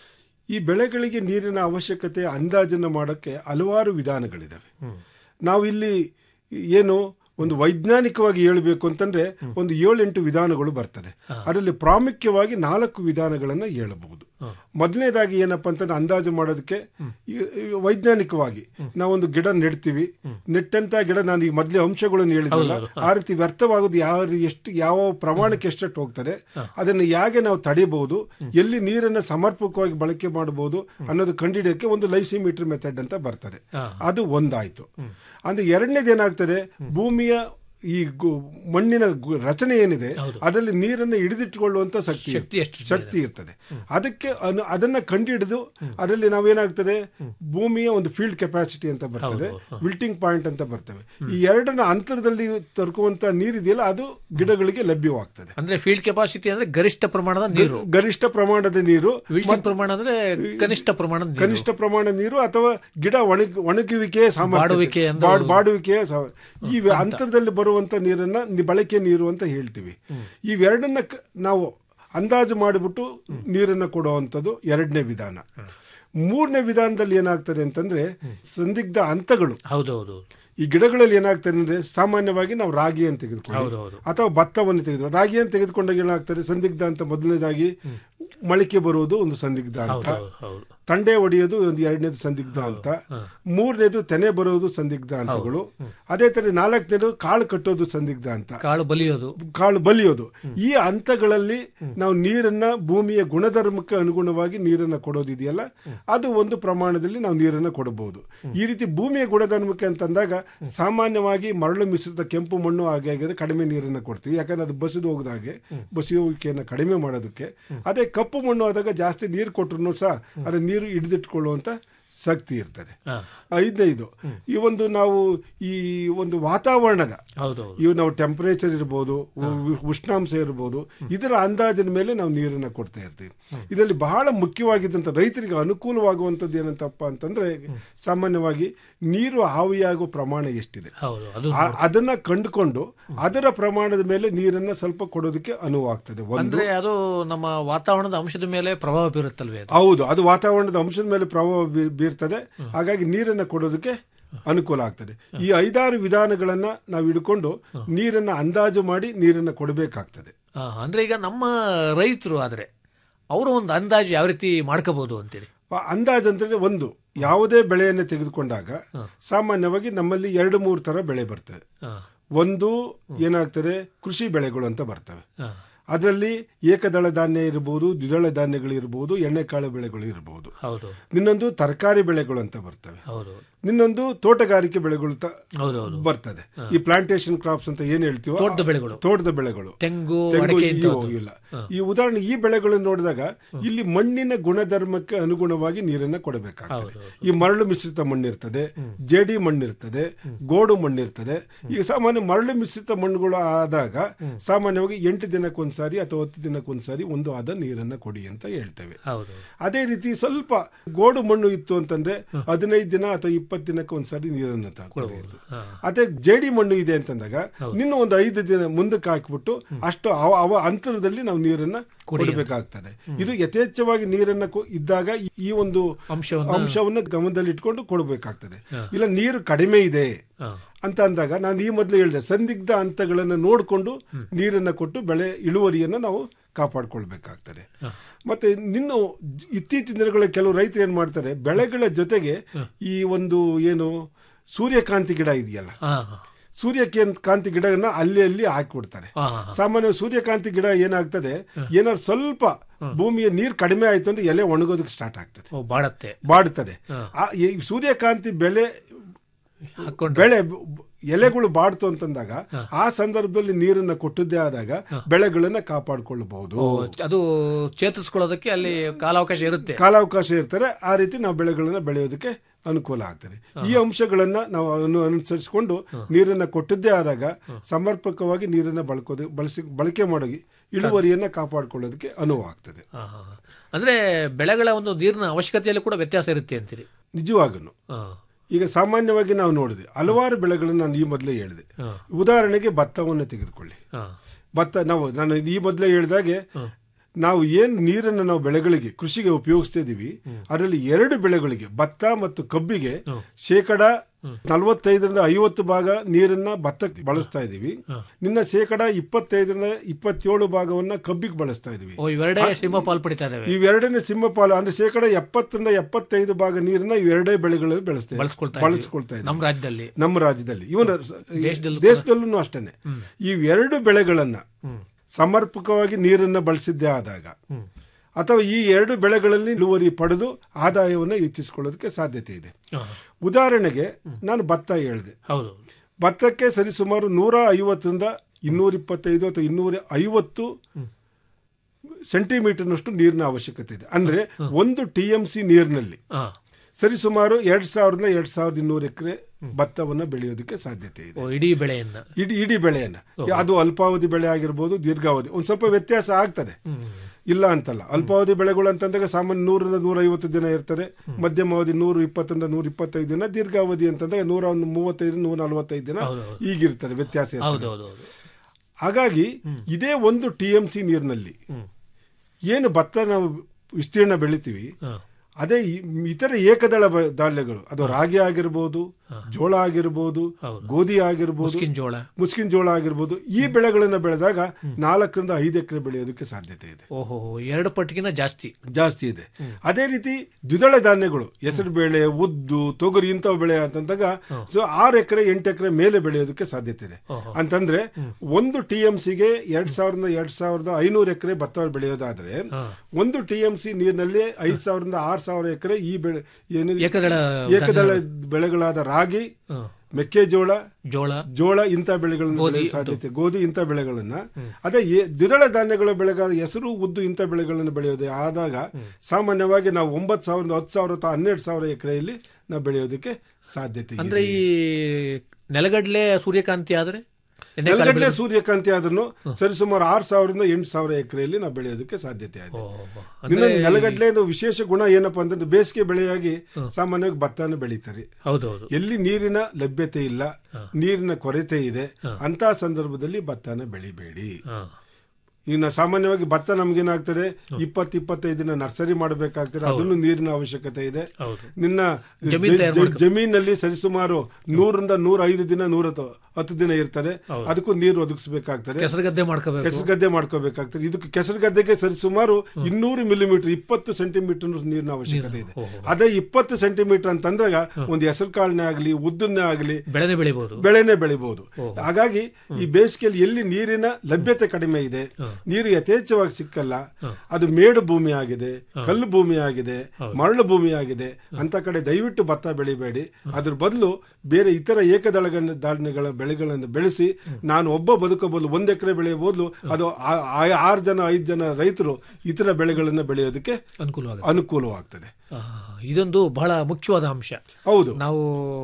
ಈ ಬೆಳೆಗಳಿಗೆ ನೀರಿನ ಅವಶ್ಯಕತೆ ಅಂದಾಜನ್ನು ಮಾಡೋಕ್ಕೆ ಹಲವಾರು ವಿಧಾನಗಳಿದಾವೆ ನಾವು ಇಲ್ಲಿ ಏನು ಒಂದು ವೈಜ್ಞಾನಿಕವಾಗಿ ಹೇಳಬೇಕು ಅಂತಂದ್ರೆ ಒಂದು ಏಳೆಂಟು ವಿಧಾನಗಳು ಬರ್ತದೆ ಅದರಲ್ಲಿ ಪ್ರಾಮುಖ್ಯವಾಗಿ ನಾಲ್ಕು ವಿಧಾನಗಳನ್ನ ಹೇಳಬಹುದು ಮೊದಲನೇದಾಗಿ ಏನಪ್ಪಾ ಅಂತಂದ್ರೆ ಅಂದಾಜು ಮಾಡೋದಕ್ಕೆ ಈ- ಈ ವೈಜ್ಞಾನಿಕವಾಗಿ ನಾವೊಂದು ಗಿಡ ನೆಡ್ತೀವಿ ನೆಟ್ಟಂತ ಗಿಡ ನಾನು ಈಗ ಮೊದಲೇ ಅಂಶಗಳನ್ನು ಹೇಳಿದ್ನಲ್ಲ ಆ ರೀತಿ ವ್ಯರ್ಥವಾಗೋದು ಯಾವ ರೀ- ಎಷ್ಟು ಯಾವ ಪ್ರಮಾಣಕ್ಕೆ ಎಷ್ಟೆಷ್ಟು ಹೋಗ್ತದೆ ಅದನ್ನು ಹೇಗೆ ನಾವು ತಡೆಯಬಹುದು ಎಲ್ಲಿ ನೀರನ್ನು ಸಮರ್ಪಕವಾಗಿ ಬಳಕೆ ಮಾಡಬಹುದು ಅನ್ನೋದು ಕಂಡುಹಿಡಿಯೋಕೆ ಒಂದು ಲೈಸಿಮೀಟರ್ ಮೆಥಡ್ ಅಂತ ಬರ್ತದೆ ಹಾ. ಅದು ಒಂದಾಯ್ತು ಅಂದ್ರೆ ಎರಡನೇದು ಏನಾಗ್ತದೆ ಭೂಮಿಯ ಈ ಗು- ಮಣ್ಣಿನ ಗು- ರಚನೆ ಏನಿದೆ ಅದರಲ್ಲಿ ನೀರನ್ನು ಹಿಡಿದಿಟ್ಟುಕೊಳ್ಳುವಂತ ಶಕ್ತಿ ಶಕ್ತಿ ಇರ್ತದೆ. ಎಷ್ಟು ಶಕ್ತಿ ಇರ್ತದೆ ಅದಕ್ಕೆ ಅನು- ಅದನ್ನ ಕಂಡುಹಿಡಿದು ಅದರಲ್ಲಿ ನಾವೇನಾಗ್ತದೆ ಭೂಮಿಯ ಒಂದು ಫೀಲ್ಡ್ ಕೆಪಾಸಿಟಿ ಅಂತ ಬರ್ತದೆ ವಿಲ್ಟಿಂಗ್ ಪಾಯಿಂಟ್ ಅಂತ ಬರ್ತವೆ ಈ ಎರಡನ್ನ ಅಂತರದಲ್ಲಿ ತರ್ಕುವಂತ ನೀರಿದೆಯಲ್ಲ ಅದು ಗಿಡಗಳಿಗೆ ಲಭ್ಯವಾಗ್ತದೆ ಅಂದ್ರೆ ಫೀಲ್ಡ್ ಕೆಪಾಸಿಟಿ ಅಂದ್ರೆ ಗರಿಷ್ಠ ಪ್ರಮಾಣದ ನೀರು ಗರಿಷ್ಠ ಪ್ರಮಾಣದ ನೀರು ವಿಲ್ಟಿಂಗ್ ಪ್ರಮಾಣ ಅಂದ್ರೆ ಕನಿಷ್ಠ ಪ್ರಮಾಣದ ನೀರು ಕನಿಷ್ಠ ಪ್ರಮಾಣ ನೀರು ಅಥವಾ ಗಿಡ ಒಣಗಿ ಒಣಗುವಿಕೆ ಬಾಡುವಿಕೆ ಅಂದ್ರೆ- ಬಾಡುವಿಕೆ ಈ ಅಂತರದಲ್ಲಿ ಬರುವಂತ ನೀರನ್ನ ನಿ- ಬಳಕೆ ನೀರು ಅಂತ ಹೇಳ್ತೀವಿ ಇವೆರಡನ್ನ ಕ- ನಾವು ಅಂದಾಜು ಮಾಡಿಬಿಟ್ಟು ನೀರನ್ನ ಕೊಡುವಂಥದ್ದು ಎರಡನೇ ವಿಧಾನ ಮೂರನೇ ವಿಧಾನದಲ್ಲಿ ಏನಾಗ್ತದೆ ಅಂತಂದ್ರೆ ಸಂದಿಗ್ಧ ಹಂತಗಳು ಹೌದೌದು ಈ ಗಿಡಗಳಲ್ಲಿ ಏನಾಗ್ತದೆ ಅಂದ್ರೆ ಸಾಮಾನ್ಯವಾಗಿ ನಾವು ರಾಗಿಯನ್ನು ತೆಗೆದುಕೊಂಡು ಹೌದೌದು ಅಥವಾ ಭತ್ತವನ್ನು ತೆಗೆದು ರಾಗಿಯನ್ನು ತೆಗೆದುಕೊಂಡಾಗ ಏನಾಗ್ತದೆ ಸಂದಿಗ್ಧ ಅಂತ ಮೊದಲನೇದಾಗಿ ಮೊಳಕೆ ಬರುವುದು ಒಂದು ಸಂದಿಗ್ಧ ಅಂತ ಹೌದು ಹೌದು ತಂಡೆ ಹೊಡೆಯೋದು ಒಂದು ಎರಡನೇದು ಸಂದಿಗ್ಧ ಅಂತ ಮೂರನೇದು ತೆನೆ ಬರೋದು ಸಂದಿಗ್ಧ ಹಂತಗಳು ಅದೇ ತರ ನಾಲ್ಕನೇದು ಕಾಳು ಕಟ್ಟೋದು ಸಂದಿಗ್ಧ ಅಂತ ಕಾಳು ಬಲಿಯೋದು ಕಾಳು ಬಲಿಯೋದು ಈ ಹಂತಗಳಲ್ಲಿ ನಾವು ನೀರನ್ನ ಭೂಮಿಯ ಗುಣಧರ್ಮಕ್ಕೆ ಅನುಗುಣವಾಗಿ ನೀರನ್ನ ಕೊಡೋದಿದೆಯಲ್ಲ ಅದು ಒಂದು ಪ್ರಮಾಣದಲ್ಲಿ ನಾವು ನೀರನ್ನ ಕೊಡಬಹುದು ಈ ರೀತಿ ಭೂಮಿಯ ಗುಣಧರ್ಮಕ್ಕೆ ಅಂತಂದಾಗ ಸಾಮಾನ್ಯವಾಗಿ ಮರಳು ಮಿಶ್ರಿತ ಕೆಂಪು ಮಣ್ಣು ಹಾಗೆ ಆಗಿದೆ ಕಡಿಮೆ ನೀರನ್ನ ಕೊಡ್ತೀವಿ ಯಾಕಂದ್ರೆ ಅದು ಬಸಿದು ಹೋಗದ ಹಾಗೆ ಬಸಿಯುವಿಕೆಯನ್ನು ಕಡಿಮೆ ಮಾಡೋದಕ್ಕೆ ಅದೇ ಕಪ್ಪು ಮಣ್ಣು ಆದಾಗ ಜಾಸ್ತಿ ನೀರು ಕೊಟ್ಟರು ಸಹ ಅದು ನೀರು ಹಿಡಿದಿಟ್ಕೊಳ್ಳುವಂತ ಶಕ್ತಿ ಇರ್ತದೆ ಹಾ. ಐದೈದು ಈ ಒಂದು ನಾವು ಈ ಒಂದು ವಾತಾವರಣದ ಹೌದೌದು ಇವು ನಾವು ಟೆಂಪರೇಚರ್ ಇರ್ಬೋದು ಉ- ಉಷ್ಣಾಂಶ ಇರ್ಬೋದು ಇದರ ಅಂದಾಜಿನ ಮೇಲೆ ನಾವು ನೀರನ್ನು ಕೊಡ್ತಾ ಇರ್ತೀವಿ ಇದರಲ್ಲಿ ಬಹಳ ಮುಖ್ಯವಾಗಿದ್ದಂಥ ರೈತರಿಗೆ ಅನುಕೂಲವಾಗುವಂಥದ್ದು ಏನಂತಪ್ಪ ಅಂತಂದ್ರೆ ಸಾಮಾನ್ಯವಾಗಿ ನೀರು ಆವಿಯಾಗುವ ಪ್ರಮಾಣ ಎಷ್ಟಿದೆ ಹೌದು ಅದು ಆ- ಅದನ್ನ ಕಂಡುಕೊಂಡು ಅದರ ಪ್ರಮಾಣದ ಮೇಲೆ ನೀರನ್ನ ಸ್ವಲ್ಪ ಕೊಡೋದಕ್ಕೆ ಅನುವಾಗ್ತದೆ ಒಂದು ಅಂದ್ರೆ ಅದು ನಮ್ಮ ವಾತಾವರಣದ ಅಂಶದ ಮೇಲೆ ಪ್ರಭಾವ ಬೀರುತ್ತಲ್ವೇ ಅದು ಹೌದು ಅದು ವಾತಾವರಣದ ಅಂಶದ ಮೇಲೆ ಪ್ರಭಾವ ಬೀ- ಬೀರ್ತದೆ ಹಾಗಾಗಿ ನೀರನ್ನು ಕೊಡೋದಕ್ಕೆ ಅನುಕೂಲ ಆಗ್ತದೆ ಈ ಐದಾರು ವಿಧಾನಗಳನ್ನ ನಾವು ಹಿಡ್ಕೊಂಡು ನೀರನ್ನ ಅಂದಾಜು ಮಾಡಿ ನೀರನ್ನ ಕೊಡಬೇಕಾಗ್ತದೆ ಆ, ಅಂದ್ರೆ ಈಗ ನಮ್ಮ ರೈತರು ಆದ್ರೆ ಅವರು ಒಂದು ಅಂದಾಜು ಯಾವ ರೀತಿ ಮಾಡ್ಕೋಬಹುದು ಅಂತೇಳಿ ಆ ಅಂದಾಜು ಅಂತಂದ್ರೆ ಒಂದು ಯಾವುದೇ ಬೆಳೆಯನ್ನು ತೆಗೆದುಕೊಂಡಾಗ ಸಾಮಾನ್ಯವಾಗಿ ನಮ್ಮಲ್ಲಿ ಎರಡು ಮೂರು ತರ ಬೆಳೆ ಬರ್ತವೆ ಆ, ಒಂದು ಏನಾಗ್ತದೆ ಕೃಷಿ ಬೆಳೆಗಳು ಅಂತ ಬರ್ತವೆ ಆ, ಅದರಲ್ಲಿ ಏಕದಳ ಧಾನ್ಯ ಇರಬಹುದು ದ್ವಿದಳ ಧಾನ್ಯಗಳು ಇರಬಹುದು ಎಣ್ಣೆಕಾಳು ಬೆಳೆಗಳು ಇರಬಹುದು ಹೌದು ಇನ್ನೊಂದು ತರಕಾರಿ ಬೆಳೆಗಳು ಅಂತ ಬರ್ತವೆ ಹೌದು ಇನ್ನೊಂದು ತೋಟಗಾರಿಕೆ ಬೆಳೆಗಳು ತ- ಹೌದೌದು ಬರ್ತದೆ ಈ ಪ್ಲಾಂಟೇಶನ್ ಕ್ರಾಪ್ಸ್ ಅಂತ ಏನ್ ಹೇಳ್ತೀವೋ ತೋಟದ ಬೆಳೆಗಳು ತೋಟದ ಬೆಳೆಗಳು ತೆಂಗು ತೆಂಗು ಅಡಕೆ ಇವು ಇಂಥದ್ದು. ಇಲ್ಲ ಈ ಉದಾಹರಣೆ ಈ ಬೆಳೆಗಳನ್ನು ನೋಡಿದಾಗ ಇಲ್ಲಿ ಮಣ್ಣಿನ ಗುಣಧರ್ಮಕ್ಕೆ ಅನುಗುಣವಾಗಿ ನೀರನ್ನ ಕೊಡಬೇಕಾಗ್ತದೆ ಈ ಮರಳು ಮಿಶ್ರಿತ ಮಣ್ಣಿರ್ತದೆ ಜೇಡಿ ಮಣ್ಣಿರ್ತದೆ ಗೋಡು ಮಣ್ಣಿರ್ತದೆ ಈಗ ಸಾಮಾನ್ಯ ಮರಳು ಮಿಶ್ರಿತ ಮಣ್ಣುಗಳು ಆದಾಗ ಸಾಮಾನ್ಯವಾಗಿ ಎಂಟು ದಿನಕ್ಕೊಂದ್ಸಾರಿ ಅಥವಾ ಹತ್ತು ದಿನಕ್ಕೊಂದ್ಸಾರಿ ಒಂದು ಆದ ನೀರನ್ನ ಕೊಡಿ ಅಂತ ಹೇಳ್ತೇವೆ ಹೌದು ಅದೇ ರೀತಿ ಸ್ವಲ್ಪ ಗೋಡು ಮಣ್ಣು ಇತ್ತು ಅಂತಂದ್ರೆ ಹದಿನೈದು ದಿನ ಅಥವಾ ಇಪ್ಪತ್ತು ದಿನಕ್ಕೆ ಒಂದ್ಸಾರಿ ನೀರನ್ನ ತಗೊಳ್ಬಹುದು ಹಾ. ಅದೇ ಜೇಡಿ ಮಣ್ಣು ಇದೆ ಅಂತಂದಾಗ ನಿನ್ನ ಒಂದು ಐದು ದಿನ ಮುಂದಕ್ಕೆ ಹಾಕ್ಬಿಟ್ಟು ಅಷ್ಟು ಅವ ಅವ ಅಂತರದಲ್ಲಿ ನಾವು ನೀರನ್ನ ಕೊಡಬೇಕಾಗ್ತದೆ ಇದು ಯಥೇಚ್ಛವಾಗಿ ನೀರನ್ನ ಕೊ- ಇದ್ದಾಗ ಈ- ಈ ಒಂದು ಅಂಶವನ್ನ ಅಂಶವನ್ನು ಗಮನದಲ್ಲಿ ಇಟ್ಕೊಂಡು ಕೊಡಬೇಕಾಗ್ತದೆ ಇಲ್ಲ ನೀರು ಕಡಿಮೆ ಇದೆ ಹಾ. ಅಂತ ಅಂದಾಗ ನಾನು ಈ ಮೊದಲು ಹೇಳಿದೆ ಸಂದಿಗ್ಧ ಹಂತಗಳನ್ನು ನೋಡಿಕೊಂಡು ನೀರನ್ನ ಕೊಟ್ಟು ಬೆಳೆ ಇಳುವರಿಯನ್ನ ನಾವು ಕಾಪಾಡ್ಕೊಳ್ಬೇಕಾಗ್ತದೆ ಮತ್ತೆ ನಿನ್ನು ಇತ್ತೀಚಿನ ದಿನಗಳ ಕೆಲವು ರೈತರು ಏನ್ ಮಾಡ್ತಾರೆ ಬೆಳೆಗಳ ಜೊತೆಗೆ ಈ ಒಂದು ಏನು ಸೂರ್ಯಕಾಂತಿ ಗಿಡ ಇದೆಯಲ್ಲ ಹಾ, ಹಾ. ಸೂರ್ಯಕಾಂತಿ ಕಾಂತಿ ಗಿಡಗಳನ್ನ ಅಲ್ಲಿ ಅಲ್ಲಿ ಹಾಕಿಬಿಡ್ತಾರೆ ಹಾ, ಹಾ, ಹಾ. ಸಾಮಾನ್ಯ ಸೂರ್ಯಕಾಂತಿ ಗಿಡ ಏನಾಗ್ತದೆ ಏನಾದ್ರು ಸ್ವಲ್ಪ ಭೂಮಿಯ ನೀರು ಕಡಿಮೆ ಆಯ್ತು ಅಂದ್ರೆ ಎಲೆ ಒಣಗೋದಕ್ಕೆ ಸ್ಟಾರ್ಟ್ ಆಗ್ತದೆ ಓ ಬಾಡತ್ತೆ ಬಾಡುತ್ತದೆ ಹಾ. ಆ ಈ ಸೂರ್ಯಕಾಂತಿ ಬೆಳೆ ಹಾಕೊಂಡ್ರೆ ಬೆಳೆ ಬ- ಬ- ಎಲೆಗಳು ಬಾಡ್ತು ಅಂತಂದಾಗ ಆ ಸಂದರ್ಭದಲ್ಲಿ ನೀರನ್ನ ಕೊಟ್ಟದ್ದೇ ಆದಾಗ ಬೆಳೆಗಳನ್ನ ಕಾಪಾಡಿಕೊಳ್ಳಬಹುದು ಓ, ಅದು ಚೇತರಿಸ್ಕೊಳ್ಳೋದಕ್ಕೆ ಅಲ್ಲಿ ಕಾಲಾವಕಾಶ ಇರುತ್ತೆ ಕಾಲಾವಕಾಶ ಇರ್ತಾರೆ ಆ ರೀತಿ ನಾವು ಬೆಳೆಗಳನ್ನ ಬೆಳೆಯೋದಕ್ಕೆ ಅನುಕೂಲ ಆಗ್ತದೆ ಈ ಅಂಶಗಳನ್ನ ನಾವು ಅನು- ಅನುಸರಿಸಿಕೊಂಡು ನೀರನ್ನ ಕೊಟ್ಟದ್ದೇ ಆದಾಗ ಸಮರ್ಪಕವಾಗಿ ನೀರನ್ನ ಬಳಕೋದು ಬಳಸಿ ಬಳಕೆ ಮಾಡಿ ಇಳುವರಿಯನ್ನ ಕಾಪಾಡಿಕೊಳ್ಳೋದಕ್ಕೆ ಅನುವು ಆಗ್ತದೆ ಹಾ, ಹಾ, ಹಾ. ಅಂದ್ರೆ ಬೆಳೆಗಳ ಒಂದು ನೀರಿನ ಅವಶ್ಯಕತೆಯಲ್ಲಿ ಕೂಡ ವ್ಯತ್ಯಾಸ ಇರುತ್ತೆ ಅಂತೀರಿ ನಿಜವಾಗನು ಹಾ, ಈಗ ಸಾಮಾನ್ಯವಾಗಿ ನಾವು ನೋಡಿದೆ ಹಲವಾರು ಬೆಳೆಗಳನ್ನು ನಾನು ಈ ಮೊದಲೇ ಹೇಳಿದೆ ಹಾ, ಉದಾಹರಣೆಗೆ ಭತ್ತವನ್ನು ತೆಗೆದುಕೊಳ್ಳಿ ಹಾ. ಭತ್ತ ನಾವು ನಾನು ಈ ಮೊದಲೇ ಹೇಳಿದಾಗೆ ನಾವು ಏನ್ ನೀರನ್ನು ನಾವು ಬೆಳೆಗಳಿಗೆ ಕೃಷಿಗೆ ಉಪಯೋಗಿಸ್ತಾ ಇದೀವಿ ಅದರಲ್ಲಿ ಎರಡು ಬೆಳೆಗಳಿಗೆ ಭತ್ತ ಮತ್ತು ಕಬ್ಬಿಗೆ ಶೇಕಡ ನಲವತ್ತೈದರಿಂದ ಐವತ್ತು ಭಾಗ ನೀರನ್ನ ಭತ್ತಕ್ಕೆ ಬಳಸ್ತಾ ಇದೀವಿ ನಿನ್ನ ಶೇಕಡ ಇಪ್ಪತ್ತೈದರಿಂದ ಇಪ್ಪತ್ತೇಳು ಭಾಗವನ್ನ ಕಬ್ಬಿಗೆ ಬಳಸ್ತಾ ಇದೀವಿ ಓ ಇವೆರಡೇ ಸಿಂಹ ಪಾಲ್ ಪಡಿತಾ ಇದಾವೆ ಇವೆರಡನೇ ಸಿಂಹಪಾಲು ಅಂದ್ರೆ ಶೇಕಡ ಎಪ್ಪತ್ತರಿಂದ ಎಪ್ಪತ್ತೈದು ಭಾಗ ನೀರನ್ನ ಇವೆರಡೇ ಬೆಳೆಗಳಲ್ಲಿ ಬೆಳೆಸ್ತೇವೆ ಬಳಸ್ಕೊಳ್ತಾ ಬಳಸ್ಕೊಳ್ತಾ ಇದ್ದೀವಿ ನಮ್ಮ ರಾಜ್ಯದಲ್ಲಿ ನಮ್ಮ ರಾಜ್ಯದಲ್ಲಿ ಇವನ ದೇಶದಲ್ಲೂ ದೇಶದಲ್ಲೂ ಅಷ್ಟೇನೆ ಇವೆರಡು ಬೆಳೆಗಳನ್ನ ಹ್ಮ್. ಸಮರ್ಪಕವಾಗಿ ನೀರನ್ನ ಬಳಸಿದ್ದೇ ಆದಾಗ ಹ್ಮ್. ಅಥವಾ ಈ ಎರಡು ಬೆಳೆಗಳಲ್ಲಿ ಇಳುವರಿ ಪಡೆದು ಆದಾಯವನ್ನು ಹೆಚ್ಚಿಸಿಕೊಳ್ಳೋದಕ್ಕೆ ಸಾಧ್ಯತೆ ಇದೆ ಹಾ, ಉದಾಹರಣೆಗೆ ನಾನು ಭತ್ತ ಹೇಳಿದೆ ಹೌದು ಭತ್ತಕ್ಕೆ ಸರಿಸುಮಾರು ನೂರ ಐವತ್ತರಿಂದ ಇನ್ನೂರ ಇಪ್ಪತ್ತೈದು ಅಥವಾ ಇನ್ನೂರ ಐವತ್ತು ಸೆಂಟಿಮೀಟರ್ನಷ್ಟು ನೀರಿನ ಅವಶ್ಯಕತೆ ಇದೆ ಅಂದ್ರೆ ಒಂದು ಟಿ ಎಂ ಸಿ ನೀರಿನಲ್ಲಿ ಹಾ. ಸರಿಸುಮಾರು ಎರಡ್ ಸಾವಿರದಿಂದ ಎರಡ್ ಸಾವಿರದ ಇನ್ನೂರು ಎಕರೆ ಭತ್ತವನ್ನು ಬೆಳೆಯೋದಕ್ಕೆ ಸಾಧ್ಯತೆ ಇದೆ ಓ ಇಡೀ ಬೆಳೆಯನ್ನ ಇಡೀ ಇಡೀ ಬೆಳೆಯನ್ನ ಅದು ಅಲ್ಪಾವಧಿ ಬೆಳೆ ಆಗಿರ್ಬೋದು ದೀರ್ಘಾವಧಿ ಒಂದ್ ಸ್ವಲ್ಪ ವ್ಯತ್ಯಾಸ ಆಗ್ತದೆ ಇಲ್ಲ ಅಂತಲ್ಲ ಅಲ್ಪಾವಧಿ ಬೆಳೆಗಳು ಅಂತಂದಾಗ ಸಾಮಾನ್ಯ ನೂರರಿಂದ ನೂರ ಐವತ್ತು ದಿನ ಇರ್ತದೆ ಮಧ್ಯಮಾವಧಿ ನೂರು ಇಪ್ಪತ್ತರಿಂದ ನೂರ ಇಪ್ಪತ್ತೈದು ದಿನ ದೀರ್ಘಾವಧಿ ಅಂತಂದಾಗ ನೂರ ಒಂದು ಮೂವತ್ತೈದು ನೂರ ನಲವತ್ತೈದು ದಿನ ಹೌದು, ಹೌದು. ಈಗಿರ್ತದೆ ವ್ಯತ್ಯಾಸ ಇರ್ತದೆ. ಹೌದು ಹೌದು ಹೌದು ಹಾಗಾಗಿ ಇದೇ ಒಂದು ಟಿ ಎಂ ಸಿ ನೀರಿನಲ್ಲಿ ಹ್ಮ್. ಏನು ಭತ್ತ ನಾವು ವಿಸ್ತೀರ್ಣ ಬೆಳಿತೀವಿ ಹಾ. ಅದೇ ಈ- ಇತರ ಏಕದಳ ಬ- ಧಾನ್ಯಗಳು ಅದು ರಾಗಿ ಆಗಿರ್ಬೋದು ಜೋಳ ಆಗಿರ್ಬೋದು ಹೌದು. ಗೋಧಿ ಆಗಿರ್ಬೋದು ಮುಸ್ಕಿನ್ ಜೋಳ ಮುಸ್ಕಿನ ಜೋಳ ಆಗಿರ್ಬೋದು ಈ ಬೆಳೆಗಳನ್ನ ಬೆಳೆದಾಗ ನಾಲ್ಕರಿಂದ ಐದು ಎಕರೆ ಬೆಳೆಯೋದಕ್ಕೆ ಸಾಧ್ಯತೆ ಇದೆ ಓಹೋ ಎರಡು ಪಟ್ಟಿಗಿನ ಜಾಸ್ತಿ ಜಾಸ್ತಿ ಇದೆ ಅದೇ ರೀತಿ ದ್ವಿದಳ ಧಾನ್ಯಗಳು ಹೆಸರು ಬೇಳೆ ಉದ್ದು ತೊಗರಿ ಇಂಥವು ಬೆಳೆ ಅಂತಂದಾಗ ಸೊ ಆರು ಎಕರೆ ಎಂಟು ಎಕರೆ ಮೇಲೆ ಬೆಳೆಯೋದಕ್ಕೆ ಸಾಧ್ಯತೆ ಇದೆ ಓಹೋ. ಅಂತಂದ್ರೆ ಒಂದು ಟಿ ಎಂ ಸಿಗೆ ಎರಡ್ ಸಾವಿರದ ಎರಡ್ ಸಾವಿರದ ಐನೂರು ಎಕರೆ ಭತ್ತ ಬೆಳೆಯೋದಾದ್ರೆ ಹಾ. ಒಂದು ಟಿ ಎಂ ಸಿ ನೀರಿನಲ್ಲಿ ಐದ್ ಸಾವಿರದಿಂದ ಆರು ಸಾವಿರ ಎಕರೆ ಈ ಬೆಳೆ ಏನು ಏಕದಳ ಏಕದಳ ಬೆಳೆಗಳಾದ ರಾಗಿ ಹಾ. ಮೆಕ್ಕೆಜೋಳ ಜೋಳ ಜೋಳ ಇಂಥ ಬೆಳೆಗಳನ್ನು ಬೆಳೆಯುವ ಸಾಧ್ಯತೆ ಗೋಧಿ ಇಂಥ ಬೆಳೆಗಳನ್ನ ಅದೇ ಏ- ದ್ವಿದಳ ಧಾನ್ಯಗಳ ಬೆಳೆಗಾದ ಹೆಸರು ಉದ್ದು ಇಂಥ ಬೆಳೆಗಳನ್ನು ಬೆಳೆಯೋದೇ ಆದಾಗ ಸಾಮಾನ್ಯವಾಗಿ ನಾವು ಒಂಬತ್ತು ಸಾವಿರದ ಹತ್ತು ಸಾವಿರ ಅಥವಾ ಹನ್ನೆರಡು ಸಾವಿರ ಎಕರೆಯಲ್ಲಿ ನಾವು ಬೆಳೆಯೋದಕ್ಕೆ ಸಾಧ್ಯತೆ ಇದೆ. ಅಂದ್ರೆ ಈ ನೆಲಗಡ್ಲೆ ಸೂರ್ಯಕಾಂತಿ ಆದ್ರೆ ಎಣ್ಣೆ ಕಾಳು ನೆಲಗಡಲೆ ಬೆಳೆ- ಸೂರ್ಯಕಾಂತಿ ಅದನ್ನು ಸರಿಸುಮಾರು ಆರು ಸಾವಿರದಿಂದ ಎಂಟು ಸಾವಿರ ಎಕರೆಯಲ್ಲಿ ನಾವು ಬೆಳೆಯೋದಕ್ಕೆ ಸಾಧ್ಯತೆ ಇದೆ ಓಹೋ. ಇನ್ನೊಂದು ನೆಲಗಡಲೆ ವಿಶೇಷ ಗುಣ ಏನಪ್ಪಾ ಅಂತಂದ್ರೆ ಬೇಸಿಗೆ ಬೆಳೆಯಾಗಿ ಸಾಮಾನ್ಯವಾಗಿ ಭತ್ತನ ಬೆಳೀತಾರೆ ಹೌದೌದು ಎಲ್ಲಿ ನೀರಿನ ಲಭ್ಯತೆ ಇಲ್ಲ ನೀರಿನ ಕೊರತೆ ಇದೆ ಅಂತ ಸಂದರ್ಭದಲ್ಲಿ ಭತ್ತನ ಬೆಳಿಬೇಡಿ ಹಾ. ಇನ್ನು ಸಾಮಾನ್ಯವಾಗಿ ಭತ್ತ ನಮ್ಗೇನಾಗ್ತದೆ ಇಪ್ಪತ್ತು ಇಪ್ಪತ್ತೈದು ದಿನ ನರ್ಸರಿ ಮಾಡಬೇಕಾಗ್ತದೆ ಅದನ್ನು ನೀರಿನ ಅವಶ್ಯಕತೆ ಇದೆ ಹೌದು ನಿನ್ನ ಜಮೀನ್ ಜ- ತಯಾರು ಜ- ಮಾಡ್ಕೊ- ಜಮೀನಲ್ಲಿ ಸರಿಸುಮಾರು ನೂರಿಂದ ನೂರ ಐದು ದಿನ ನೂರ ತ- ಹತ್ತು ದಿನ ಇರ್ತದೆ ಅದಕ್ಕೂ ನೀರು ಒದಗಿಸಬೇಕಾಗ್ತದೆ ಕೆಸರು ಗದ್ದೆ ಮಾಡ್ಕೋಬೇಕು ಕೆಸರು ಗದ್ದೆ ಮಾಡ್ಕೋಬೇಕಾಗ್ತದೆ ಇದಕ್ಕೆ ಕೆಸರು ಗದ್ದೆಗೆ ಸರಿಸುಮಾರು ಇನ್ನೂರು ಮಿಲಿಮೀಟರ್ ಇಪ್ಪತ್ತು ಸೆಂಟಿಮೀಟರ್ ನೀರಿನ ಅವಶ್ಯಕತೆ ಇದೆ ಓಹೋ. ಅದೇ ಇಪ್ಪತ್ತು ಸೆಂಟಿಮೀಟರ್ ಅಂತಂದಾಗ ಒಂದು ಹೆಸರು ಕಾಳನ್ನೇ ಆಗಲಿ ಉದ್ದನ್ನೇ ಆಗಲಿ ಬೆಳೆನೇ ಬೆಳಿಬಹುದು ಬೆಳೆನೇ ಬೆಳಿಬಹುದು ಹಾಗಾಗಿ ಈ ಬೇಸಿಗೆಯಲ್ಲಿ ಎಲ್ಲಿ ನೀರಿನ ಲಭ್ಯತೆ ಕಡಿಮೆ ಇದೆ ನೀರು ಯಥೇಚ್ಛವಾಗಿ ಸಿಕ್ಕಲ್ಲ ಅದು ಮೇಡು ಭೂಮಿ ಆಗಿದೆ ಕಲ್ಲು ಭೂಮಿ ಆಗಿದೆ ಮರಳು ಭೂಮಿ ಆಗಿದೆ ಅಂತ ಕಡೆ ದಯವಿಟ್ಟು ಭತ್ತ ಬೆಳಿಬೇಡಿ ಅದ್ರ ಬದಲು ಬೇರೆ ಇತರ ಏಕದಳ ಧಾನ್ಯಗಳ ಬೆಳೆಗಳನ್ನು ಬೆಳೆಸಿ ನಾನು ಒಬ್ಬ ಬದುಕಬಲ್ಲ ಒಂದ್ ಎಕರೆ ಬೆಳೆಯ ಬದಲು ಅದು ಆ- ಆ- ಆರು ಜನ ಐದು ಜನ ರೈತರು ಇತರ ಬೆಳೆಗಳನ್ನು ಬೆಳೆಯೋದಕ್ಕೆ ಅನುಕೂಲವಾಗುತ್ತೆ ಅನುಕೂಲವಾಗ್ತದೆ ಆ, ಇದೊಂದು ಬಹಳ ಮುಖ್ಯವಾದ ಅಂಶ ಹೌದು ನಾವು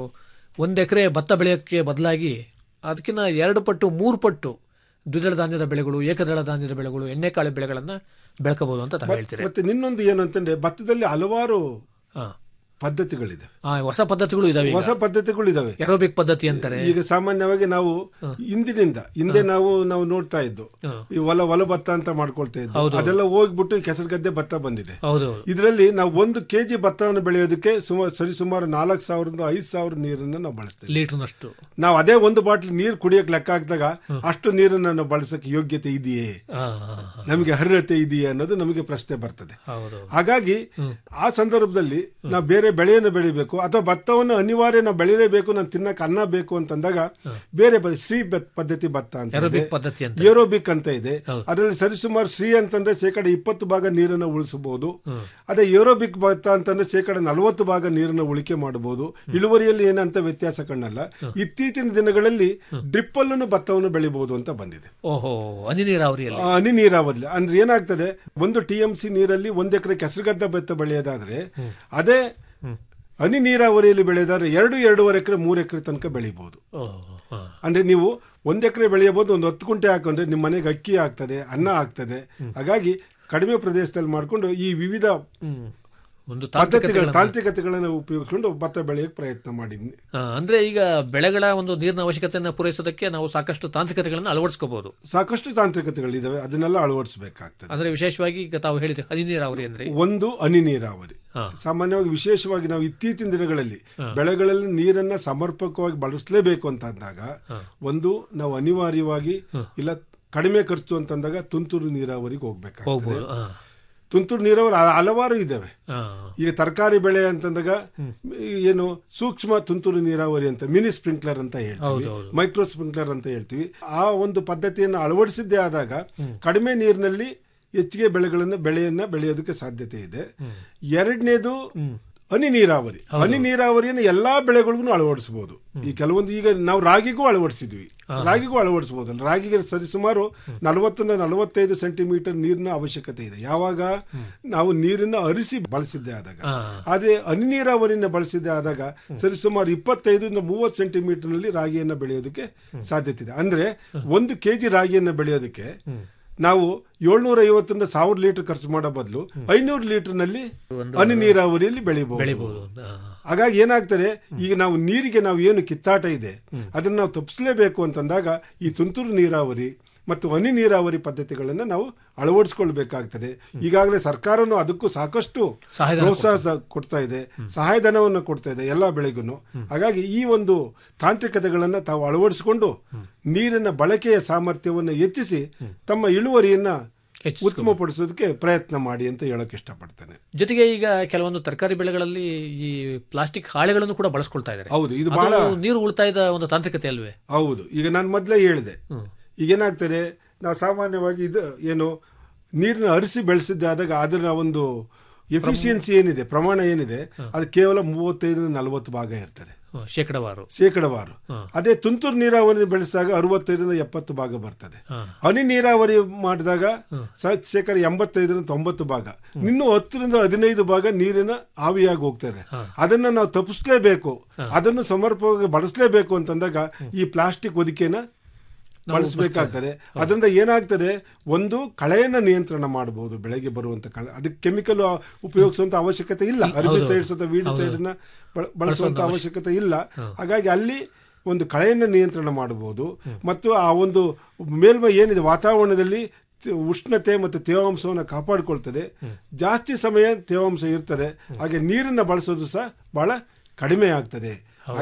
ಒಂದು ಎಕರೆ ಭತ್ತ ಬೆಳೆಯೋಕ್ಕೆ ಬದಲಾಗಿ ಅದಕ್ಕಿಂತ ಎರಡು ಪಟ್ಟು ಮೂರು ಪಟ್ಟು ದ್ವಿದಳ ಧಾನ್ಯದ ಬೆಳೆಗಳು ಏಕದಳ ಧಾನ್ಯದ ಬೆಳೆಗಳು ಎಣ್ಣೆಕಾಳು ಬೆಳೆಗಳನ್ನ ಬೆಳಕಬಹುದು ಅಂತ ತಾವು ಹೇಳ್ತೀರಿ ಮತ್ತೆ ಇನ್ನೊಂದು ಏನಂತಂದ್ರೆ ಭತ್ತದಲ್ಲಿ ಹಲವಾರು ಹಾ. ಪದ್ಧತಿಗಳಿದೆ ಆ, ಹೊಸ ಪದ್ಧತಿಗಳು ಇದಾವೆ ಈಗ. ಹೊಸ ಪದ್ಧತಿಗಳಿದಾವೆ ಎರೋಬಿಕ್ ಪದ್ಧತಿ ಅಂತಾರೆ ಈಗ ಸಾಮಾನ್ಯವಾಗಿ ನಾವು ಇಂದಿನಿಂದ ಹಿಂದೆ ನಾವು ನಾವು ನೋಡ್ತಾ ಇದ್ದು ಈ ಹೊಲ ಹೊಲ ಭತ್ತ ಅಂತ ಮಾಡ್ಕೊಳ್ತಾ ಇದ್ದು ಅದೆಲ್ಲ ಹೋಗ್ಬಿಟ್ಟು ಕೆಸರು ಗದ್ದೆ ಭತ್ತ ಬಂದಿದೆ ಹೌದು ಇದರಲ್ಲಿ ನಾವು ಒಂದು ಕೆಜಿ ಭತ್ತವನ್ನು ಬೆಳೆಯೋದಕ್ಕೆ ಸುಮಾರು ಸರಿಸುಮಾರು ನಾಲ್ಕು ಸಾವಿರದಿಂದ ಐದು ಸಾವಿರ ನೀರನ್ನು ನಾವು ಬಳಸ್ತೇವೆ ಲೀಟರ್ನಷ್ಟು ನಾವು ಅದೇ ಒಂದು ಬಾಟ್ಲಿ ನೀರು ಕುಡಿಯಕ್ಕೆ ಲೆಕ್ಕ ಹಾಕಿದಾಗ ಅಷ್ಟು ನೀರನ್ನು ನಾವು ಬಳಸಕ್ಕೆ ಯೋಗ್ಯತೆ ಇದೆಯೇ ಆ, ಆ, ಆ. ನಮಗೆ ಅರ್ಹತೆ ಇದೆಯೇ ಅನ್ನೋದು ನಮಗೆ ಪ್ರಶ್ನೆ ಬರ್ತದೆ ಹೌದು ಹಾಗಾಗಿ ಆ ಸಂದರ್ಭದಲ್ಲಿ ನಾವು ಬೇರೆ ಬೆಳೆಯನ್ನು ಬೆಳಿಬೇಕು ಅಥವಾ ಭತ್ತವನ್ನು ಅನಿವಾರ್ಯ ನಾವು ಬೆಳಿಲೇಬೇಕು ನಾನು ತಿನ್ನಕ್ಕೆ ಅನ್ನ ಬೇಕು ಅಂತಂದಾಗ ಬೇರೆ ಬ- ಶ್ರೀ ಬತ್- ಪದ್ಧತಿ ಭತ್ತ ಅಂತ ಇದೆ. ಎರೋಬಿಕ್ ಪದ್ಧತಿ ಅಂತ ಏರೋಬಿಕ್ ಅಂತ ಇದೆ ಅದರಲ್ಲಿ ಸರಿಸುಮಾರು ಶ್ರೀ ಅಂತಂದ್ರೆ ಶೇಕಡ ಇಪ್ಪತ್ತು ಭಾಗ ನೀರನ್ನು ಉಳಿಸಬಹುದು ಅದೇ ಏರೋಬಿಕ್ ಭತ್ತ ಅಂತಂದ್ರೆ ಶೇಕಡ ನಲವತ್ತು ಭಾಗ ನೀರನ್ನು ಉಳಿಕೆ ಮಾಡಬಹುದು ಇಳುವರಿಯಲ್ಲಿ ಏನಂತ ವ್ಯತ್ಯಾಸ ಕಾಣಲ್ಲ ಇತ್ತೀಚಿನ ದಿನಗಳಲ್ಲಿ ಡ್ರಿಪ್ ಅಲ್ಲೂ ಭತ್ತವನ್ನು ಬೆಳಿಬಹುದು ಅಂತ ಬಂದಿದೆ ಓಹೋ ಹನಿ ನೀರಾವರಿಯಲ್ಲಿ ಆ, ಹನಿ ನೀರಾವರಿ ಅಂದ್ರೆ ಏನಾಗ್ತದೆ ಒಂದು ಟಿ ಎಂ ಸಿ ನೀರಲ್ಲಿ ಒಂದ್ ಎಕರೆ ಕೆಸರುಗದ್ದ ಭತ್ತ ಬೆಳೆಯೋದಾದ್ರೆ ಅದೇ ಹನಿ ನೀರಾವರಿಯಲ್ಲಿ ಬೆಳೆಯೋದಾದ್ರೆ ಎರಡು ಎರಡೂವರೆ ಎಕರೆ ಮೂರು ಎಕರೆ ತನಕ ಬೆಳಿಬಹುದು ಓಹೋ ಹಾ. ಅಂದ್ರೆ ನೀವು ಒಂದ್ ಎಕರೆ ಬೆಳೆಯಬಹುದು ಒಂದು ಹತ್ತು ಕುಂಟೆ ಹಾಕೊಂಡ್ರೆ ನಿಮ್ಮ ಮನೆಗೆ ಅಕ್ಕಿ ಆಗ್ತದೆ ಅನ್ನ ಆಗ್ತದೆ ಹಾಗಾಗಿ ಕಡಿಮೆ ಪ್ರದೇಶದಲ್ಲಿ ಮಾಡಿಕೊಂಡು ಈ ವಿವಿಧ ಹ್ಮ್. ಒಂದು ಪದ್ಧತಿಗಳ ತಾಂತ್ರಿಕತೆಗಳನ್ನ ತಾಂತ್ರಿಕತೆಗಳನ್ನು ಉಪಯೋಗಿಸಿಕೊಂಡು ಭತ್ತ ಬೆಳೆಯಕ್ಕೆ ಪ್ರಯತ್ನ ಮಾಡಿದ್ನಿ ಆ, ಅಂದ್ರೆ ಈಗ ಬೆಳೆಗಳ ಒಂದು ನೀರಿನ ಅವಶ್ಯಕತೆಯನ್ನು ಪೂರೈಸೋದಕ್ಕೆ ನಾವು ಸಾಕಷ್ಟು ತಾಂತ್ರಿಕತೆಗಳನ್ನು ಅಳವಡಿಸ್ಕೋಬಹುದು ಸಾಕಷ್ಟು ತಾಂತ್ರಿಕತೆಗಳಿದಾವೆ ಅದನ್ನೆಲ್ಲ ಅಳವಡಿಸಬೇಕಾಗ್ತದೆ ಅಂದ್ರೆ ವಿಶೇಷವಾಗಿ ಈಗ ತಾವು ಹೇಳಿದ್ರೆ ಹನಿ ನೀರಾವರಿ ಅಂದ್ರೆ ಒಂದು ಹನಿ ನೀರಾವರಿ ಹಾ. ಸಾಮಾನ್ಯವಾಗಿ ವಿಶೇಷವಾಗಿ ನಾವು ಇತ್ತೀಚಿನ ದಿನಗಳಲ್ಲಿ ಬೆಳೆಗಳಲ್ಲಿ ನೀರನ್ನ ಸಮರ್ಪಕವಾಗಿ ಬಳಸಲೇಬೇಕು ಅಂತ ಅಂದಾಗ ಒಂದು ನಾವು ಅನಿವಾರ್ಯವಾಗಿ ಇಲ್ಲ ಕಡಿಮೆ ಖರ್ಚು ಅಂತಂದಾಗ ತುಂತುರು ನೀರಾವರಿಗೆ ಹೋಗ್ಬೇಕಾಗ್ತದೆ ಹೋಗ್ಬೋದು ಆ, ತುಂತುರು ನೀರಾವರಿ ಹ- ಹಲವಾರು ಇದ್ದಾವೆ ಆ, ಈಗ ತರಕಾರಿ ಬೆಳೆ ಅಂತಂದಾಗ ಏನು ಸೂಕ್ಷ್ಮ ತುಂತುರು ನೀರಾವರಿ ಅಂತ ಮಿನಿ ಸ್ಪ್ರಿಂಕ್ಲರ್ ಅಂತ ಹೇಳ್ತೀವಿ ಹೌದು, ಹೌದು. ಮೈಕ್ರೋ ಸ್ಪ್ರಿಂಕ್ಲರ್ ಅಂತ ಹೇಳ್ತೀವಿ ಆ ಒಂದು ಪದ್ಧತಿಯನ್ನು ಅಳವಡಿಸಿದ್ದೇ ಆದಾಗ ಕಡಿಮೆ ನೀರಿನಲ್ಲಿ ಹೆಚ್ಚಿಗೆ ಬೆಳೆಗಳನ್ನು ಬೆಳೆಯನ್ನ ಬೆಳೆಯೋದಕ್ಕೆ ಸಾಧ್ಯತೆ ಇದೆ ಎರಡನೇದು ಹನಿ ನೀರಾವರಿ ಹನಿ ನೀರಾವರಿಯನ್ನು ಎಲ್ಲಾ ಬೆಳೆಗಳಿಗೂ ಅಳವಡಿಸಬಹುದು ಈ ಕೆಲವೊಂದು ಈಗ ನಾವು ರಾಗಿಗೂ ಅಳವಡಿಸಿದ್ವಿ ರಾಗಿಗೂ ಅಳವಡಿಸಬಹುದಲ್ಲ ರಾಗಿಗೆ ಸರಿಸುಮಾರು ನಲವತ್ತರಿಂದ ನಲವತ್ತೈದು ಸೆಂಟಿಮೀಟರ್ ನೀರಿನ ಅವಶ್ಯಕತೆ ಇದೆ ಯಾವಾಗ ನಾವು ನೀರನ್ನ ಅರಿಸಿ ಬಳಸಿದ್ದೆ ಆದಾಗ ಆ. ಆದ್ರೆ ಹನಿ ನೀರಾವರಿನ ಬಳಸಿದ್ದೆ ಆದಾಗ ಸರಿಸುಮಾರು ಇಪ್ಪತ್ತೈದರಿಂದ ಮೂವತ್ತು ಸೆಂಟಿಮೀಟರ್ ನಲ್ಲಿ ರಾಗಿಯನ್ನ ಬೆಳೆಯೋದಕ್ಕೆ ಸಾಧ್ಯತೆ ಇದೆ ಅಂದ್ರೆ ಒಂದು ಕೆಜಿ ರಾಗಿಯನ್ನ ಬೆಳೆಯೋದಕ್ಕೆ ನಾವು ಏಳ್ನೂರ ಐವತ್ತರಿಂದ ಸಾವಿರ ಲೀಟರ್ ಖರ್ಚು ಮಾಡೋ ಬದಲು ಐನೂರು ಲೀಟರ್ ನಲ್ಲಿ ಹನಿ ನೀರಾವರಿಯಲ್ಲಿ ಬೆಳಿಬಹುದು ಬೆಳಿಬಹುದು ಆ, ಹಾಗಾಗಿ ಏನಾಗ್ತದೆ ಈಗ ನಾವು ನೀರಿಗೆ ನಾವು ಏನು ಕಿತ್ತಾಟ ಇದೆ ಅದನ್ನ ನಾವು ತಪ್ಪಿಸಲೇಬೇಕು ಅಂತಂದಾಗ ಈ ತುಂತುರು ನೀರಾವರಿ ಮತ್ತು ಹನಿ ನೀರಾವರಿ ಪದ್ಧತಿಗಳನ್ನ ನಾವು ಅಳವಡಿಸ್ಕೊಳ್ಬೇಕಾಗ್ತದೆ ಈಗಾಗಲೇ ಸರ್ಕಾರನು ಅದಕ್ಕೂ ಸಾಕಷ್ಟು ಸಹಾಯಧನ ಪ್ರೋತ್ಸಾಹ ಕೊಡ್ತಾ ಇದೆ ಸಹಾಯಧನವನ್ನು ಕೊಡ್ತಾ ಇದೆ ಎಲ್ಲಾ ಬೆಳೆಗೂ ಹಾಗಾಗಿ ಈ ಒಂದು ತಾಂತ್ರಿಕತೆಗಳನ್ನ ತಾವು ಅಳವಡಿಸಿಕೊಂಡು ನೀರಿನ ಬಳಕೆಯ ಸಾಮರ್ಥ್ಯವನ್ನು ಹೆಚ್ಚಿಸಿ ತಮ್ಮ ಇಳುವರಿಯನ್ನ ಹೆಚ್ಚಿಸ್ಕೊ- ಉತ್ತಮಪಡಿಸೋದಕ್ಕೆ ಪ್ರಯತ್ನ ಮಾಡಿ ಅಂತ ಹೇಳಕ್ ಇಷ್ಟಪಡ್ತೇನೆ ಜೊತೆಗೆ ಈಗ ಕೆಲವೊಂದು ತರಕಾರಿ ಬೆಳೆಗಳಲ್ಲಿ ಈ ಪ್ಲಾಸ್ಟಿಕ್ ಹಾಳೆಗಳನ್ನು ಕೂಡ ಬಳಸ್ಕೊಳ್ತಾ ಇದ್ದಾರೆ ಹೌದು ಇದು ಅದು ಬಹಳ ನೀರು ಉಳಿತಾಯದ ಒಂದು ತಾಂತ್ರಿಕತೆ ಅಲ್ವೇ ಹೌದು ಈಗ ನಾನು ಮೊದಲೇ ಹೇಳಿದೆ ಈಗ ಏನಾಗ್ತದೆ ನಾವು ಸಾಮಾನ್ಯವಾಗಿ ಇದು ಏನು ನೀರನ್ನ ಅರಿಸಿ ಬೆಳೆಸಿದ್ದೆ ಆದಾಗ ಅದರ ಒಂದು ಎಫಿಷಿಯನ್ಸಿ ಏನಿದೆ ಪ್ರಮಾಣ ಏನಿದೆ ಅದು ಕೇವಲ ಮೂವತ್ತೈದರಿಂದ ನಲವತ್ತು ಭಾಗ ಇರ್ತದೆ ಹ್ಮ್, ಶೇಕಡವಾರು ಶೇಕಡವಾರು ಅದೇ ತುಂತುರು ನೀರಾವರಿ ಬೆಳೆಸಿದಾಗ ಅರವತ್ತೈದರಿಂದ ಎಪ್ಪತ್ತು ಭಾಗ ಬರ್ತದೆ ಹಾ. ಹನಿ ನೀರಾವರಿ ಮಾಡಿದಾಗ ಸ- ಶೇಕಡ ಎಂಬತ್ತೈದರಿಂದ ತೊಂಬತ್ತು ಭಾಗ ಇನ್ನು ಹತ್ತರಿಂದ ಹದಿನೈದು ಭಾಗ ನೀರಿನ ಆವಿಯಾಗಿ ಹೋಗ್ತದೆ ಅದನ್ನ ನಾವು ತಪ್ಪಿಸ್ಲೇಬೇಕು ಅದನ್ನು ಸಮರ್ಪಕವಾಗಿ ಬಳಸಲೇಬೇಕು ಅಂತಂದಾಗ ಈ ಪ್ಲಾಸ್ಟಿಕ್ ಹೊದಿಕೆನ ಬಳಸಬೇಕಾಗ್ತದೆ ಅದರಿಂದ ಏನಾಗ್ತದೆ ಒಂದು ಕಳೆಯನ್ನ ನಿಯಂತ್ರಣ ಮಾಡಬಹುದು ಬೆಳೆಗೆ ಬರುವಂತ ಕಳೆ ಅದಕ್ಕೆ ಕೆಮಿಕಲ್ ಉಪಯೋಗಿಸುವಂತ ಅವಶ್ಯಕತೆ ಇಲ್ಲ ಅರ್ಬಿಸೈಡ್ಸ್ ಅಥವಾ ವೀಡಿಸೈಡ್ ನ ಬಳ- ಬಳಸುವಂತ ಅವಶ್ಯಕತೆ ಇಲ್ಲ ಹಾಗಾಗಿ ಅಲ್ಲಿ ಒಂದು ಕಳೆಯನ್ನು ನಿಯಂತ್ರಣ ಮಾಡಬಹುದು ಮತ್ತು ಆ ಒಂದು ಮೇಲ್ಮೈ ಏನಿದೆ ವಾತಾವರಣದಲ್ಲಿ ತ- ಉಷ್ಣತೆ ಮತ್ತು ತೇವಾಂಶವನ್ನು ಕಾಪಾಡಿಕೊಳ್ತದೆ ಜಾಸ್ತಿ ಸಮಯ ತೇವಾಂಶ ಇರ್ತದೆ ಹಾಗೆ ನೀರನ್ನ ಬಳಸೋದು ಸಹ ಬಹಳ ಕಡಿಮೆ ಆಗ್ತದೆ ಹೌದು.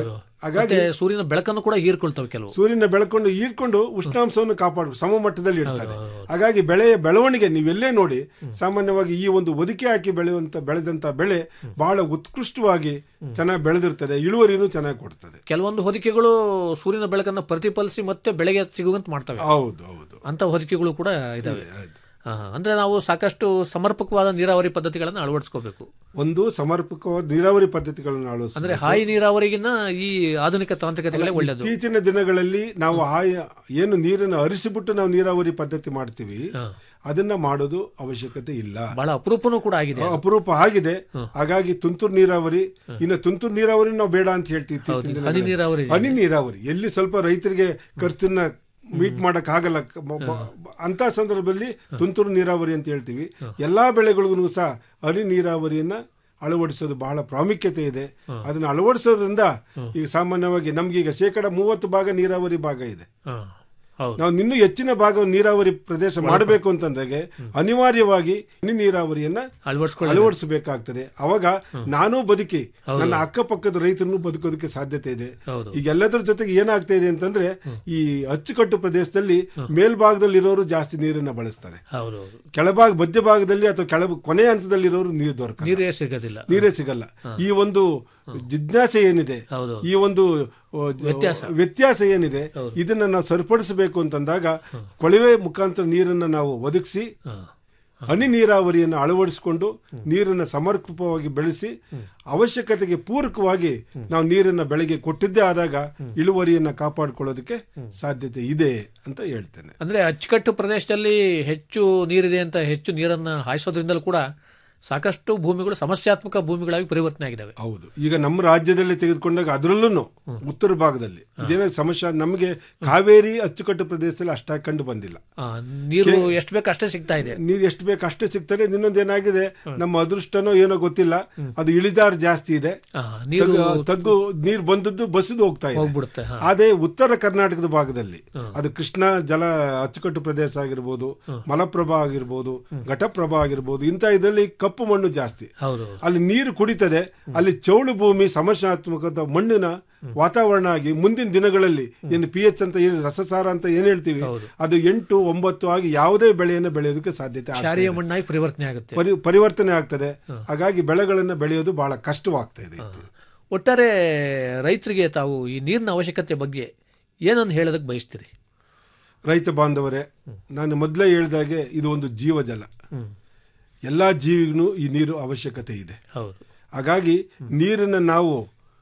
ಹಾಗಾಗಿ ಮತ್ತೆ ಸೂರ್ಯನ ಬೆಳಕನ್ನು ಕೂಡ ಹೀರ್ಕೊಳ್ತವೆ ಕೆಲವು ಸೂರ್ಯನ ಬೆಳಕೊಂಡು ಹೀರ್ಕೊಂಡು ಉಷ್ಣಾಂಶವನ್ನು ಕಾಪಾಡ ಸಮಮಟ್ಟದಲ್ಲಿ ಇಡ್ತದೆ ಹಾಗಾಗಿ ಬೆಳೆಯ ಬೆಳವಣಿಗೆ ನೀವೆಲ್ಲೇ ನೋಡಿ ಸಾಮಾನ್ಯವಾಗಿ ಈ ಒಂದು ಒದಿಕೆ ಹಾಕಿ ಬೆಳೆಯುವಂತ ಬೆಳೆದಂತ ಬೆಳೆ ಬಹಳ ಉತ್ಕೃಷ್ಟವಾಗಿ ಚೆನ್ನಾಗಿ ಬೆಳೆದಿರ್ತದೆ ಇಳುವರಿನೂ ಚೆನ್ನಾಗಿ ಕೊಡ್ತದೆ ಕೆಲವೊಂದು ಹೊದಿಕೆಗಳು ಸೂರ್ಯನ ಬೆಳಕನ್ನು ಪ್ರತಿಫಲಿಸಿ ಮತ್ತೆ ಬೆಳೆಗೆ ಸಿಗುವಂತ ಮಾಡ್ತವೆ ಹೌದು ಹೌದು ಅಂತ ಹೊದಿಕೆಗಳು ಕೂಡ ಇದಾವೆ ಹೌದು. ಆ, ಅಂದ್ರೆ ನಾವು ಸಾಕಷ್ಟು ಸಮರ್ಪಕವಾದ ನೀರಾವರಿ ಪದ್ಧತಿಗಳನ್ನು ಅಳವಡಿಸ್ಕೋಬೇಕು ಒಂದು ಸಮರ್ಪಕವಾದ ನೀರಾವರಿ ಪದ್ಧತಿಗಳನ್ನು ಅಳವಡಿಸ ಅಂದ್ರೆ ಹಾಯಿ ನೀರಾವರಿಗಿನ್ನ ಈ ಆಧುನಿಕ ತಾಂತ್ರಿಕತೆಗಳೇ ಒಳ್ಳೆಯದು ಇತ್ತೀಚಿನ ದಿನಗಳಲ್ಲಿ ನಾವು ಆ ಏನು ನೀರನ್ನು ಹರಿಸಿಬಿಟ್ಟು ನಾವು ನೀರಾವರಿ ಪದ್ಧತಿ ಮಾಡ್ತೀವಿ ಹಾ. ಅದನ್ನ ಮಾಡೋದು ಅವಶ್ಯಕತೆ ಇಲ್ಲ ಬಹಳ ಅಪರೂಪನೂ ಕೂಡ ಆಗಿದೆ ಅಪರೂಪ ಆಗಿದೆ ಹಾಗಾಗಿ ತುಂತುರು ನೀರಾವರಿ ಇನ್ನು ತುಂತುರು ನೀರಾವರಿ ನಾವು ಬೇಡ ಅಂತ ಹೇಳ್ತೀವಿ ಇತ್ತೀಚಿನ ಹನಿ ದಿನಗಳಲ್ಲಿ. ನೀರಾವರಿ ಹನಿ ನೀರಾವರಿ ಎಲ್ಲಿ ಸ್ವಲ್ಪ ರೈತರಿಗೆ ಖರ್ಚನ್ನ ಮೀಟ್ ಮಾಡಕ್ ಆಗಲ್ಲ ಅಂತ ಸಂದರ್ಭದಲ್ಲಿ ತುಂತುರು ನೀರಾವರಿ ಅಂತ ಹೇಳ್ತೀವಿ ಎಲ್ಲಾ ಬೆಳೆಗಳಿಗೂ ಸಹ ಹನಿ ನೀರಾವರಿಯನ್ನ ಅಳವಡಿಸೋದು ಬಹಳ ಪ್ರಾಮುಖ್ಯತೆ ಇದೆ ಅದನ್ನ ಅಳವಡಿಸೋದ್ರಿಂದ ಈಗ ಸಾಮಾನ್ಯವಾಗಿ ನಮ್ಗೆ ಈಗ ಶೇಕಡ ಮೂವತ್ತು ಭಾಗ ನೀರಾವರಿ ಭಾಗ ಇದೆ ಹಾ. ಹೌದು ನಾವು ಇನ್ನೂ ಹೆಚ್ಚಿನ ಭಾಗ ನೀರಾವರಿ ಪ್ರದೇಶ ಮಾಡಬೇಕು ಅಂತಂದ್ರೆ ಅನಿವಾರ್ಯವಾಗಿ ಹನಿ ನೀರಾವರಿಯನ್ನ ಅಳವಡಿಸ್ಕೊಳ್ಳಿ ಅಳವಡಿಸಬೇಕಾಗ್ತದೆ ಅವಾಗ ನಾನೂ ಬದುಕಿ ನನ್ನ ಅಕ್ಕಪಕ್ಕದ ರೈತರನ್ನು ಬದುಕೋದಕ್ಕೆ ಸಾಧ್ಯತೆ ಇದೆ ಹೌದು ಈಗ ಎಲ್ಲದರ ಜೊತೆಗೆ ಏನಾಗ್ತಾ ಇದೆ ಅಂತಂದ್ರೆ ಈ ಅಚ್ಚುಕಟ್ಟು ಪ್ರದೇಶದಲ್ಲಿ ಮೇಲ್ಭಾಗದಲ್ಲಿ ಇರೋರು ಜಾಸ್ತಿ ನೀರನ್ನ ಬಳಸ್ತಾರೆ ಹೌದು ಹೌದು ಕೆಳಭಾಗ ಮಧ್ಯಭಾಗದಲ್ಲಿ ಅಥವಾ ಕೆಳ ಕೊನೆಯ ಹಂತದಲ್ಲಿರೋರು ನೀರು ದೊರಕ ನೀರೇ ಸಿಗೋದಿಲ್ಲ ನೀರೇ ಸಿಗಲ್ಲ ಈ ಒಂದು ಜಿಜ್ಞಾಸೆ ಏನಿದೆ ಹೌದು ಈ ಒಂದು ಆ, ಜ- ವ್ಯತ್ಯಾಸ. ವ್ಯತ್ಯಾಸ ಏನಿದೆ ಇದನ್ನ ನಾವು ಸರಿಪಡಿಸಬೇಕು ಅಂತಂದಾಗ ಕೊಳವೆ ಮುಖಾಂತರ ನೀರನ್ನ ನಾವು ಒದಗಿಸಿ ಹಾ. ಹನಿ ನೀರಾವರಿಯನ್ನು ಅಳವಡಿಸಿಕೊಂಡು ನೀರನ್ನು ಸಮರ್ಪಕವಾಗಿ ಬೆಳೆಸಿ ಅವಶ್ಯಕತೆಗೆ ಪೂರಕವಾಗಿ ನಾವು ನೀರನ್ನ ಬೆಳೆಗೆ ಕೊಟ್ಟಿದ್ದೇ ಆದಾಗ ಇಳುವರಿಯನ್ನ ಕಾಪಾಡಿಕೊಳ್ಳೋದಕ್ಕೆ ಸಾಧ್ಯತೆ ಇದೆ ಅಂತ ಹೇಳ್ತೇನೆ ಅಂದ್ರೆ ಅಚ್ಚುಕಟ್ಟು ಪ್ರದೇಶದಲ್ಲಿ ಹೆಚ್ಚು ನೀರಿದೆ ಅಂತ ಹೆಚ್ಚು ನೀರನ್ನ ಹಾಯಿಸೋದ್ರಿಂದಲೂ ಕೂಡ ಸಾಕಷ್ಟು ಭೂಮಿಗಳು ಸಮಸ್ಯಾತ್ಮಕ ಭೂಮಿಗಳಾಗಿ ಪರಿವರ್ತನೆ ಆಗಿದ್ದಾವೆ ಹೌದು ಈಗ ನಮ್ಮ ರಾಜ್ಯದಲ್ಲಿ ತೆಗೆದುಕೊಂಡಾಗ ಅದರಲ್ಲೂ ಉತ್ತರ ಭಾಗದಲ್ಲಿ ಇದೇನೇ ಸಮಸ್ಯೆ ನಮಗೆ ಕಾವೇರಿ ಅಚ್ಚುಕಟ್ಟು ಪ್ರದೇಶದಲ್ಲಿ ಅಷ್ಟಾಗಿ ಕಂಡು ಬಂದಿಲ್ಲ ಆ, ನೀರು ಎಷ್ಟು ಬೇಕು ಅಷ್ಟೇ ಸಿಗ್ತಾ ಇದೆ ನೀರು ಎಷ್ಟು ಬೇಕು ಅಷ್ಟೇ ಸಿಗ್ತಾರೆ ಇನ್ನೊಂದು ಏನಾಗಿದೆ ನಮ್ಮ ಅದೃಷ್ಟನೋ ಏನೋ ಗೊತ್ತಿಲ್ಲ ಅದು ಇಳಿಜಾರು ಜಾಸ್ತಿ ಇದೆ ಆ, ನೀರು ತಗ್ಗು- ತಗ್ಗು ನೀರು ಬಂದದ್ದು ಬಸ್ಸಿದು ಹೋಗ್ತಾ ಇದೆ ಹೋಗ್ಬಿಡುತ್ತೆ ಹಾ. ಅದೇ ಉತ್ತರ ಕರ್ನಾಟಕದ ಭಾಗದಲ್ಲಿ ಅದು ಕೃಷ್ಣ ಜಲ ಅಚ್ಚುಕಟ್ಟು ಪ್ರದೇಶ ಆಗಿರ್ಬೋದು ಮಲಪ್ರಭಾ ಆಗಿರ್ಬೋದು ಘಟಪ್ರಭಾ ಆಗಿರ್ಬೋದು ಇಂಥ ಇದರಲ್ಲಿ ಕಪ್ಪು ಮಣ್ಣು ಜಾಸ್ತಿ ಹೌದು ಅಲ್ಲಿ ನೀರು ಕುಡಿತದೆ ಅಲ್ಲಿ ಚೌಳು ಭೂಮಿ ಸಮಸ್ಯಾತ್ಮಕದ ಮಣ್ಣಿನ ವಾತಾವರಣ ಆಗಿ ಮುಂದಿನ ದಿನಗಳಲ್ಲಿ ಏನು ಪಿ ಎಚ್ ಅಂತ ಏನು ರಸಸಾರ ಅಂತ ಏನ್ ಹೇಳ್ತೀವಿ ಹೌದು. ಅದು ಎಂಟು ಒಂಬತ್ತು ಆಗಿ ಯಾವುದೇ ಬೆಳೆಯನ್ನು ಬೆಳೆಯೋದಕ್ಕೆ ಸಾಧ್ಯತೆ ಆಗ್ತಾ ಕ್ಷಾರೀಯ ಇದೆ. ಮಣ್ಣಾಗಿ ಪರಿವರ್ತನೆ ಆಗುತ್ತೆ ಪರಿ- ಪರಿವರ್ತನೆ ಆಗ್ತದೆ ಹಾಗಾಗಿ ಬೆಳೆಗಳನ್ನು ಬೆಳೆಯೋದು ಬಹಳ ಕಷ್ಟವಾಗ್ತಾ ಇದೆ ಒಟ್ಟಾರೆ ರೈತರಿಗೆ ತಾವು ಈ ನೀರಿನ ಅವಶ್ಯಕತೆ ಬಗ್ಗೆ ಏನನ್ನು ಹೇಳೋದಕ್ಕೆ ಬಯಸ್ತೀರಿ ರೈತ ಬಾಂಧವರೇ ನಾನು ಮೊದಲೇ ಹೇಳಿದಾಗೆ ಇದು ಒಂದು ಜೀವಜಲ ಹ್ಮ್ ಎಲ್ಲಾ ಜೀವಿಗೂ ಈ ನೀರು ಅವಶ್ಯಕತೆ ಇದೆ ಹೌದು ಹಾಗಾಗಿ ನೀರನ್ನು ನಾವು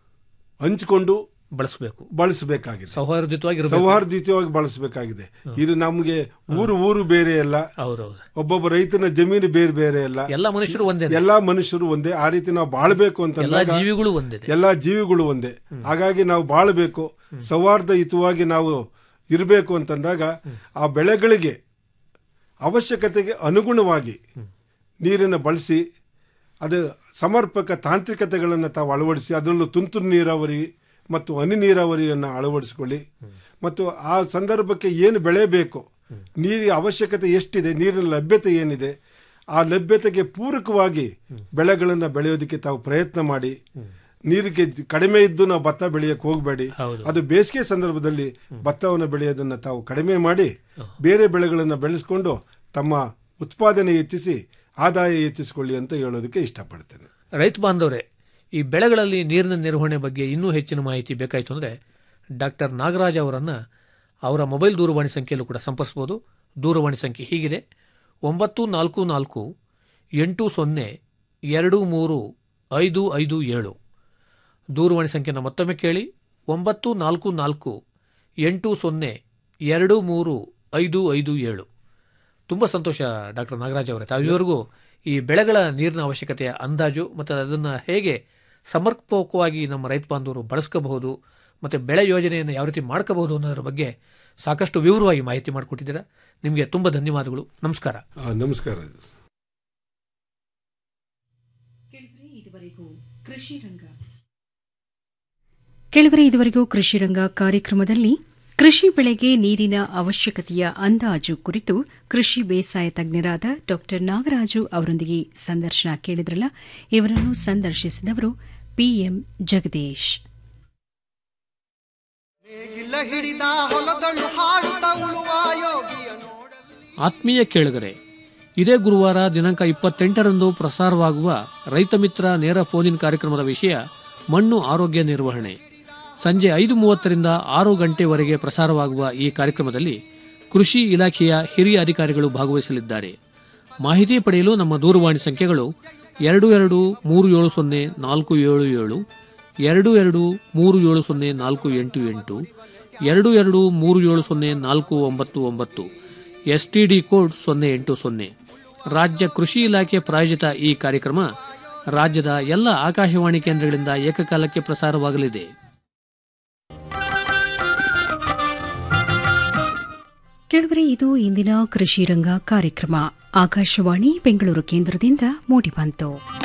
ಹಂಚಿಕೊಂಡು ಬಳಸಬೇಕು ಬಳಸಬೇಕಾಗಿದೆ ಸೌಹಾರ್ದಯುತವಾಗಿ ಸೌಹಾರ್ದಯುತವಾಗಿ ಬಳಸಬೇಕಾಗಿದೆ ಇದು ನಮಗೆ ಊರು ಊರು ಬೇರೆ ಅಲ್ಲ ಹೌದೌದು ಒಬ್ಬೊಬ್ಬ ರೈತನ ಜಮೀನು ಬೇರೆ ಬೇರೆ ಅಲ್ಲ ಎಲ್ಲ ಮನುಷ್ಯರು ಒಂದೇ ಎಲ್ಲಾ ಮನುಷ್ಯರು ಒಂದೇ ಆ ರೀತಿ ನಾವು ಬಾಳ್ಬೇಕು ಅಂತ ಎಲ್ಲ ಜೀವಿಗಳು ಒಂದೇ ಎಲ್ಲಾ ಜೀವಿಗಳು ಒಂದೇ ಹಾಗಾಗಿ ನಾವು ಬಾಳಬೇಕು ಸೌಹಾರ್ದಯುತವಾಗಿ ನಾವು ಇರಬೇಕು ಅಂತಂದಾಗ ಆ ಬೆಳೆಗಳಿಗೆ ಅವಶ್ಯಕತೆಗೆ ಅನುಗುಣವಾಗಿ ನೀರನ್ನು ಬಳಸಿ ಅದು ಸಮರ್ಪಕ ತಾಂತ್ರಿಕತೆಗಳನ್ನು ತಾವು ಅಳವಡಿಸಿ ಅದರಲ್ಲೂ ತುಂತುರು ನೀರಾವರಿ ಮತ್ತು ಹನಿ ನೀರಾವರಿಯನ್ನು ಅಳವಡಿಸಿಕೊಳ್ಳಿ ಮತ್ತು ಆ ಸಂದರ್ಭಕ್ಕೆ ಏನು ಬೆಳೆ ಬೇಕು ನೀರಿನ ಅವಶ್ಯಕತೆ ಎಷ್ಟಿದೆ ನೀರಿನ ಲಭ್ಯತೆ ಏನಿದೆ ಆ ಲಭ್ಯತೆಗೆ ಪೂರಕವಾಗಿ ಬೆಳೆಗಳನ್ನು ಬೆಳೆಯೋದಕ್ಕೆ ತಾವು ಪ್ರಯತ್ನ ಮಾಡಿ ನೀರಿಗೆ ಜ- ಕಡಿಮೆ ಇದ್ದು ನಾವು ಭತ್ತ ಬೆಳೆಯಕ್ಕೆ ಹೋಗಬೇಡಿ ಹೌದು. ಅದು ಬೇಸಿಗೆ ಸಂದರ್ಭದಲ್ಲಿ ಭತ್ತವನ್ನು ಬೆಳೆಯೋದನ್ನು ತಾವು ಕಡಿಮೆ ಮಾಡಿ ಬೇರೆ ಬೆಳೆಗಳನ್ನು ಬೆಳೆಸ್ಕೊಂಡು ತಮ್ಮ ಉತ್ಪಾದನೆ ಹೆಚ್ಚಿಸಿ ಆದಾಯ ಹೆಚ್ಚಿಸಿಕೊಳ್ಳಿ ಅಂತ ಹೇಳೋದಕ್ಕೆ ಇಷ್ಟಪಡ್ತೇನೆ ರೈತ ಬಾಂಧವರೇ ಈ ಬೆಳೆಗಳಲ್ಲಿ ನೀರಿನ ನಿರ್ವಹಣೆ ಬಗ್ಗೆ ಇನ್ನೂ ಹೆಚ್ಚಿನ ಮಾಹಿತಿ ಬೇಕಾಯಿತು ಅಂದರೆ ಡಾಕ್ಟರ್ ನಾಗರಾಜ್ ಅವರನ್ನು ಅವರ ಮೊಬೈಲ್ ದೂರವಾಣಿ ಸಂಖ್ಯೆಯಲ್ಲೂ ಕೂಡ ಸಂಪರ್ಸ್ಬೋದು ದೂರವಾಣಿ ಸಂಖ್ಯೆ ಹೀಗಿದೆ ಒಂಬತ್ತು ನಾಲ್ಕು ನಾಲ್ಕು ಎಂಟು ಸೊನ್ನೆ ಎರಡು ಮೂರು ಐದು ಐದು ಏಳು ದೂರವಾಣಿ ಸಂಖ್ಯೆನ ಮತ್ತೊಮ್ಮೆ ಕೇಳಿ ಒಂಬತ್ತು ನಾಲ್ಕು ನಾಲ್ಕು ಎಂಟು ಸೊನ್ನೆ ಎರಡು ಮೂರು ಐದು ಐದು ಏಳು ತುಂಬ ಸಂತೋಷ ಡಾಕ್ಟರ್ ನಾಗರಾಜ್ ಅವರೇ ತಾವು ಇದುವರೆಗೂ ಈ ಬೆಳೆಗಳ ನೀರಿನ ಅವಶ್ಯಕತೆಯ ಅಂದಾಜು ಮತ್ತು ಅದನ್ನು ಹೇಗೆ ಸಮರ್ಪಕವಾಗಿ ನಮ್ಮ ರೈತ ಬಾಂಧವರು ಬಳಸ್ಕೋಬಹುದು ಮತ್ತು ಬೆಳೆ ಯೋಜನೆಯನ್ನು ಯಾವ ರೀತಿ ಮಾಡ್ಕೋಬಹುದು ಅನ್ನೋದ್ರ ಬಗ್ಗೆ ಸಾಕಷ್ಟು ವಿವರವಾಗಿ ಮಾಹಿತಿ ಮಾಡಿಕೊಟ್ಟಿದ್ದೀರಾ ನಿಮಗೆ ತುಂಬ ಧನ್ಯವಾದಗಳು ನಮಸ್ಕಾರ ಆ, ನಮಸ್ಕಾರ ಕೆಳಗರೆ ಇದುವರೆಗೂ ಕೃಷಿ ರಂಗ ಕೆಳಗರೆ ಇದುವರೆಗೂ ಕೃಷಿ ರಂಗ ಕಾರ್ಯಕ್ರಮದಲ್ಲಿ ಕೃಷಿ ಬೆಳೆಗೆ ನೀರಿನ ಅವಶ್ಯಕತೆಯ ಅಂದಾಜು ಕುರಿತು ಕೃಷಿ ಬೇಸಾಯ ತಜ್ಞರಾದ ಡಾ ನಾಗರಾಜು ಅವರೊಂದಿಗೆ ಸಂದರ್ಶನ ಕೇಳಿದ್ರಲ್ಲ ಇವರನ್ನು ಸಂದರ್ಶಿಸಿದವರು ಪಿಎಂ ಜಗದೀಶ್ ಗಿಲ್ಲ ಹಿಡಿದ ಹೊಲದಳು ಹಾಡುತ್ತ ಉಳುವ ಯೋಗಿಯ ನೋಡಲಿ ಆತ್ಮೀಯ ಕೇಳುಗರೆ ಇದೇ ಗುರುವಾರ ದಿನಾಂಕ ಇಪ್ಪತ್ತೆಂಟರಂದು ಪ್ರಸಾರವಾಗುವ ರೈತ ಮಿತ್ರ ನೇರ ಫೋನ್ ಇನ್ ಕಾರ್ಯಕ್ರಮದ ವಿಷಯ ಮಣ್ಣು ಆರೋಗ್ಯ ನಿರ್ವಹಣೆ ಸಂಜೆ ಐದು ಮೂವತ್ತರಿಂದ ಆರು ಗಂಟೆವರೆಗೆ ಪ್ರಸಾರವಾಗುವ ಈ ಕಾರ್ಯಕ್ರಮದಲ್ಲಿ ಕೃಷಿ ಇಲಾಖೆಯ ಹಿರಿಯ ಅಧಿಕಾರಿಗಳು ಭಾಗವಹಿಸಲಿದ್ದಾರೆ ಮಾಹಿತಿ ಪಡೆಯಲು ನಮ್ಮ ದೂರವಾಣಿ ಸಂಖ್ಯೆಗಳು ಎರಡು ಎರಡು ಮೂರು ಏಳು ಸೊನ್ನೆ ನಾಲ್ಕು ಏಳು ಏಳು ಎರಡು ಎರಡು ಮೂರು ಏಳು ಸೊನ್ನೆ ನಾಲ್ಕು ಎಂಟು ಎಂಟು ಎರಡು ಎರಡು ಮೂರು ಏಳು ಸೊನ್ನೆ ನಾಲ್ಕು ಒಂಬತ್ತು ಒಂಬತ್ತು ಎಸ್ಟಿಡಿ ಕೋಡ್ ಸೊನ್ನೆ ಎಂಟು ಸೊನ್ನೆ ರಾಜ್ಯ ಕೃಷಿ ಇಲಾಖೆ ಪ್ರಾಯೋಜಿತ ಈ ಕಾರ್ಯಕ್ರಮ ರಾಜ್ಯದ ಎಲ್ಲ ಆಕಾಶವಾಣಿ ಕೇಂದ್ರಗಳಿಂದ ಏಕಕಾಲಕ್ಕೆ ಪ್ರಸಾರವಾಗಲಿದೆ ಕೆಳಗರೆ ಇದು ಇಂದಿನ ಕೃಷಿ ರಂಗ ಕಾರ್ಯಕ್ರಮ ಆಕಾಶವಾಣಿ ಬೆಂಗಳೂರು ಕೇಂದ್ರದಿಂದ ಮೂಡಿಬಂತು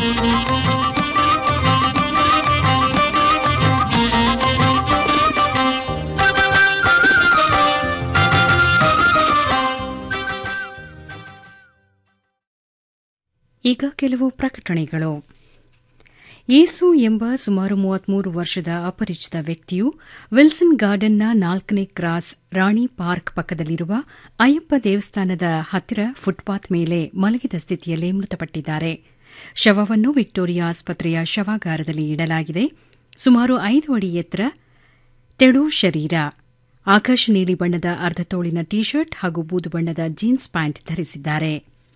ಈಗ ಕೆಲವು ಪ್ರಕಟಣೆಗಳು ಯೇಸು ಎಂಬ ಸುಮಾರು ಮೂವತ್ಮೂರು ವರ್ಷದ ಅಪರಿಚಿತ ವ್ಯಕ್ತಿಯು ವಿಲ್ಸನ್ ಗಾರ್ಡನ್ನ ನಾಲ್ಕನೇ ಕ್ರಾಸ್ ರಾಣಿ ಪಾರ್ಕ್ ಪಕ್ಕದಲ್ಲಿರುವ ಅಯ್ಯಪ್ಪ ದೇವಸ್ಥಾನದ ಹತ್ತಿರ ಫುಟ್ಪಾತ್ ಮೇಲೆ ಮಲಗಿದ ಸ್ಥಿತಿಯಲ್ಲಿ ಮೃತಪಟ್ಟಿದ್ದಾರೆ ಶವವನ್ನು ವಿಕ್ಟೋರಿಯಾ ಆಸ್ಪತ್ರೆಯ ಶವಾಗಾರದಲ್ಲಿ ಇಡಲಾಗಿದೆ ಸುಮಾರು ಐದು ಅಡಿ ಎತ್ತರ ತೆಳು ಶರೀರ ಆಕಾಶ ನೀಲಿ ಬಣ್ಣದ ಅರ್ಧತೋಳಿನ ಟಿ ಶರ್ಟ್ ಹಾಗೂ ಬೂದು ಬಣ್ಣದ ಜೀನ್ಸ್ ಪ್ಯಾಂಟ್ ಧರಿಸಿದ್ದಾರೆ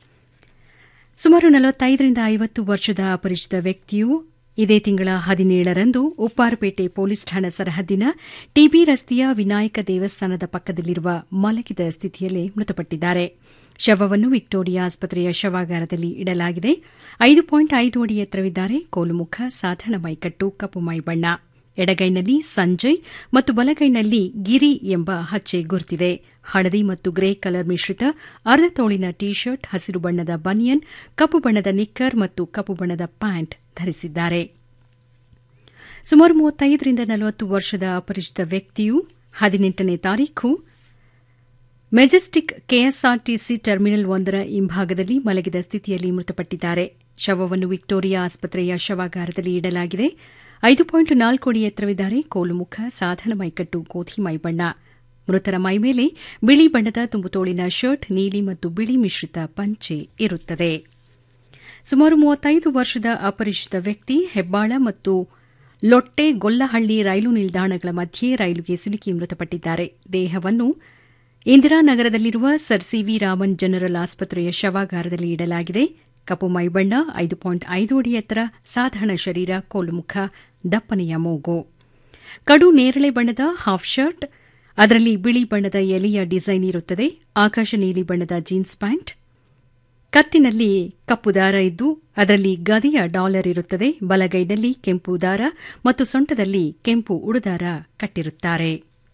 ಸುಮಾರು ನಲವತ್ತೈದರಿಂದ ಐವತ್ತು ವರ್ಷದ ಅಪರಿಚಿತ ವ್ಯಕ್ತಿಯು ಇದೇ ತಿಂಗಳ ಹದಿನೇಳರಂದು ಉಪ್ಪಾರಪೇಟೆ ಪೊಲೀಸ್ ಠಾಣಾ ಸರಹದ್ದಿನ ಟಿಬಿ ರಸ್ತೆಯ ವಿನಾಯಕ ದೇವಸ್ಥಾನದ ಪಕ್ಕದಲ್ಲಿರುವ ಮಲಗಿದ ಸ್ಥಿತಿಯಲ್ಲಿ ಮೃತಪಟ್ಟಿದ್ದಾರೆ ಶವವನ್ನು ವಿಕ್ಟೋರಿಯಾ ಆಸ್ಪತ್ರೆಯ ಶವಾಗಾರದಲ್ಲಿ ಇಡಲಾಗಿದೆ ಐದು ಪಾಯಿಂಟ್ ಐದು ಅಡಿ ಎತ್ತರವಿದ್ದಾರೆ ಕೋಲುಮುಖ ಸಾಧಾರಣ ಮೈಕಟ್ಟು ಕಪ್ಪು ಮೈ ಬಣ್ಣ ಎಡಗೈನಲ್ಲಿ ಸಂಜಯ್ ಮತ್ತು ಬಲಗೈನಲ್ಲಿ ಗಿರಿ ಎಂಬ ಹಚ್ಚೆ ಗುರುತಿದೆ ಹಳದಿ ಮತ್ತು ಗ್ರೇ ಕಲರ್ ಮಿಶ್ರಿತ ಅರ್ಧ ತೋಳಿನ ಟಿ ಶರ್ಟ್ ಹಸಿರು ಬಣ್ಣದ ಬನಿಯನ್ ಕಪ್ಪು ಬಣ್ಣದ ನಿಕ್ಕರ್ ಮತ್ತು ಕಪ್ಪು ಬಣ್ಣದ ಪ್ಯಾಂಟ್ ಧರಿಸಿದ್ದಾರೆ ಸುಮಾರು ಮೂವತ್ತೈದರಿಂದ ನಲವತ್ತು ವರ್ಷದ ಅಪರಿಚಿತ ವ್ಯಕ್ತಿಯು ಹದಿನೆಂಟನೇ ತಾರೀಖು ಮೆಜೆಸ್ಟಿಕ್ ಕೆಎಸ್ಆರ್ಟಿಸಿ ಟರ್ಮಿನಲ್ ಒಂದರ ಹಿಂಭಾಗದಲ್ಲಿ ಮಲಗಿದ ಸ್ಥಿತಿಯಲ್ಲಿ ಮೃತಪಟ್ಟಿದ್ದಾರೆ ಶವವನ್ನು ವಿಕ್ಟೋರಿಯಾ ಆಸ್ಪತ್ರೆಯ ಶವಾಗಾರದಲ್ಲಿ ಇಡಲಾಗಿದೆ ಐದು ಪಾಯಿಂಟ್ ನಾಲ್ಕು ಅಡಿ ಎತ್ತರವಿದ್ದಾರೆ ಕೋಲುಮುಖ ಸಾಧಾರಣ ಮೈಕಟ್ಟು ಗೋಧಿ ಮೈಬಣ್ಣ ಮೃತರ ಮೈಮೇಲೆ ಬಿಳಿ ಬಣ್ಣದ ತುಂಬುತೋಳಿನ ಶರ್ಟ್ ನೀಲಿ ಮತ್ತು ಬಿಳಿ ಮಿಶ್ರಿತ ಪಂಚೆ ಇರುತ್ತದೆ ಸುಮಾರು ಮೂವತ್ತೈದು ವರ್ಷದ ಅಪರಿಚಿತ ವ್ಯಕ್ತಿ ಹೆಬ್ಬಾಳ ಮತ್ತು ಲೊಟ್ಟೆ ಗೊಲ್ಲಹಳ್ಳಿ ರೈಲು ನಿಲ್ದಾಣಗಳ ಮಧ್ಯೆ ರೈಲುಗೆ ಸಿಲುಕಿ ಮೃತಪಟ್ಟಿದ್ದಾರೆ ದೇಹವನ್ನು ಇಂದಿರಾನಗರದಲ್ಲಿರುವ ಸರ್ ಸಿವಿ ರಾಮನ್ ಜನರಲ್ ಆಸ್ಪತ್ರೆಯ ಶವಾಗಾರದಲ್ಲಿ ಇಡಲಾಗಿದೆ ಕಪ್ಪು ಮೈಬಣ್ಣ ಐದು ಪಾಯಿಂಟ್ ಐದು ಅಡಿ ಎತ್ತರ ಸಾಧಾರಣ ಶರೀರ ಕೋಲುಮುಖ ದಪ್ಪನೆಯ ಮೂಗು ಕಡು ನೇರಳೆ ಬಣ್ಣದ ಹಾಫ್ ಶರ್ಟ್ ಅದರಲ್ಲಿ ಬಿಳಿ ಬಣ್ಣದ ಎಲೆಯ ಡಿಸೈನ್ ಇರುತ್ತದೆ ಆಕಾಶ ನೀಲಿ ಬಣ್ಣದ ಜೀನ್ಸ್ ಪ್ಯಾಂಟ್ ಕತ್ತಿನಲ್ಲಿ ಕಪ್ಪು ದಾರ ಇದ್ದು ಅದರಲ್ಲಿ ಗದಿಯ ಡಾಲರ್ ಇರುತ್ತದೆ ಬಲಗೈನಲ್ಲಿ ಕೆಂಪು ದಾರ ಮತ್ತು ಸೊಂಟದಲ್ಲಿ ಕೆಂಪು ಉಡುದಾರ ಕಟ್ಟಿರುತ್ತಾರೆ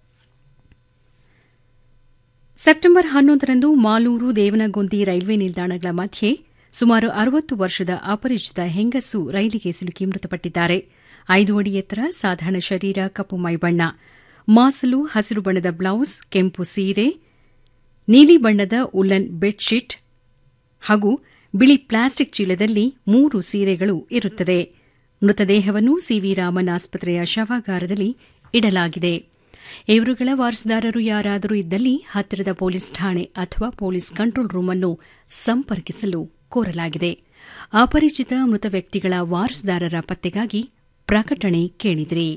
ಸೆಪ್ಟೆಂಬರ್ ಹನ್ನೊಂದರಂದು ಮಾಲೂರು ದೇವನಗೊಂದಿ ರೈಲ್ವೆ ನಿಲ್ದಾಣಗಳ ಮಧ್ಯೆ ಸುಮಾರು ಅರವತ್ತು ವರ್ಷದ ಅಪರಿಚಿತ ಹೆಂಗಸು ರೈಲಿಗೆ ಸಿಲುಕಿ ಮೃತಪಟ್ಟಿದ್ದಾರೆ ಐದು ಅಡಿ ಎತ್ತರ ಸಾಧಾರಣ ಶರೀರ ಕಪ್ಪು ಮೈಬಣ್ಣ ಮಾಸಲು ಹಸಿರು ಬಣ್ಣದ ಬ್ಲೌಸ್ ಕೆಂಪು ಸೀರೆ ನೀಲಿ ಬಣ್ಣದ ಉಲ್ಲನ್ ಬೆಡ್ಶೀಟ್ ಹಾಗೂ ಬಿಳಿ ಪ್ಲಾಸ್ಟಿಕ್ ಚೀಲದಲ್ಲಿ ಮೂರು ಸೀರೆಗಳು ಇರುತ್ತದೆ ಮೃತದೇಹವನ್ನು ಸಿವಿ ರಾಮನ್ ಆಸ್ಪತ್ರೆಯ ಶವಾಗಾರದಲ್ಲಿ ಇಡಲಾಗಿದೆ ಇವರುಗಳ ವಾರಸುದಾರರು ಯಾರಾದರೂ ಇದ್ದಲ್ಲಿ ಹತ್ತಿರದ ಪೊಲೀಸ್ ಠಾಣೆ ಅಥವಾ ಪೊಲೀಸ್ ಕಂಟ್ರೋಲ್ ರೂಮ್ ಅನ್ನು ಸಂಪರ್ಕಿಸಲು ಕೋರಲಾಗಿದೆ ಅಪರಿಚಿತ ಮೃತ ವ್ಯಕ್ತಿಗಳ ವಾರಸುದಾರರ ಪತ್ತೆಗಾಗಿ ಪ್ರಕಟಣೆ ಕೇಳಿದ್ರಿ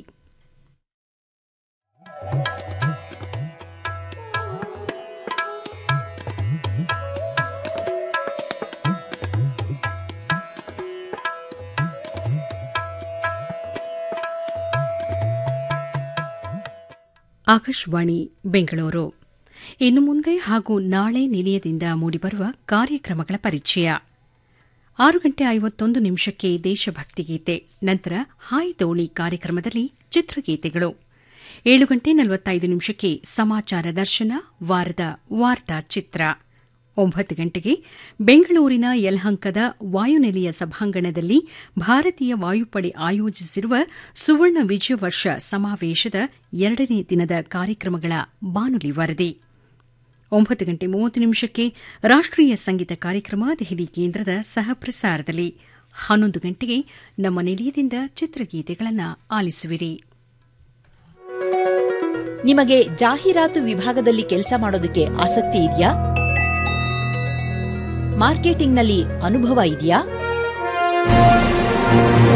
ಆಕಾಶವಾಣಿ ಬೆಂಗಳೂರು ಇನ್ನು ಮುಂದೆ ಹಾಗೂ ನಾಳೆ ನಿಲಯದಿಂದ ಮೂಡಿಬರುವ ಕಾರ್ಯಕ್ರಮಗಳ ಪರಿಚಯ ಆರು ಗಂಟೆ ಐವತ್ತೊಂದು ನಿಮಿಷಕ್ಕೆ ದೇಶಭಕ್ತಿ ಗೀತೆ ನಂತರ ಹಾಯ್ ದೋಣಿ ಕಾರ್ಯಕ್ರಮದಲ್ಲಿ ಚಿತ್ರಗೀತೆಗಳು ಏಳು ಗಂಟೆ ನಲವತ್ತೈದು ನಿಮಿಷಕ್ಕೆ ಸಮಾಚಾರ ದರ್ಶನ ವಾರದ ವಾರ್ತಾ ಚಿತ್ರ ಒಂಬತ್ತು ಗಂಟೆಗೆ ಬೆಂಗಳೂರಿನ ಯಲಹಂಕದ ವಾಯುನೆಲೆಯ ಸಭಾಂಗಣದಲ್ಲಿ ಭಾರತೀಯ ವಾಯುಪಡೆ ಆಯೋಜಿಸಿರುವ ಸುವರ್ಣ ವಿಜಯ ವರ್ಷ ಸಮಾವೇಶದ ಎರಡನೇ ದಿನದ ಕಾರ್ಯಕ್ರಮಗಳ ಬಾನುಲಿ ವರದಿ ಒಂಬತ್ತು ಗಂಟೆ ಮೂವತ್ತು ನಿಮಿಷಕ್ಕೆ ರಾಷ್ಟೀಯ ಸಂಗೀತ ಕಾರ್ಯಕ್ರಮ ದೆಹಲಿ ಕೇಂದ್ರದ ಸಹಪ್ರಸಾರದಲ್ಲಿ ಹನ್ನೊಂದು ಗಂಟೆಗೆ ನಮ್ಮ ನಿಲಯದಿಂದ ಚಿತ್ರಗೀತೆಗಳನ್ನು ಆಲಿಸುವಿರಿ ನಿಮಗೆ ಜಾಹೀರಾತು ವಿಭಾಗದಲ್ಲಿ ಕೆಲಸ ಮಾಡೋದಕ್ಕೆ ಆಸಕ್ತಿ ಇದೆಯಾ ಮಾರ್ಕೆಟಿಂಗ್ನಲ್ಲಿ ಅನುಭವ ಇದೆಯಾ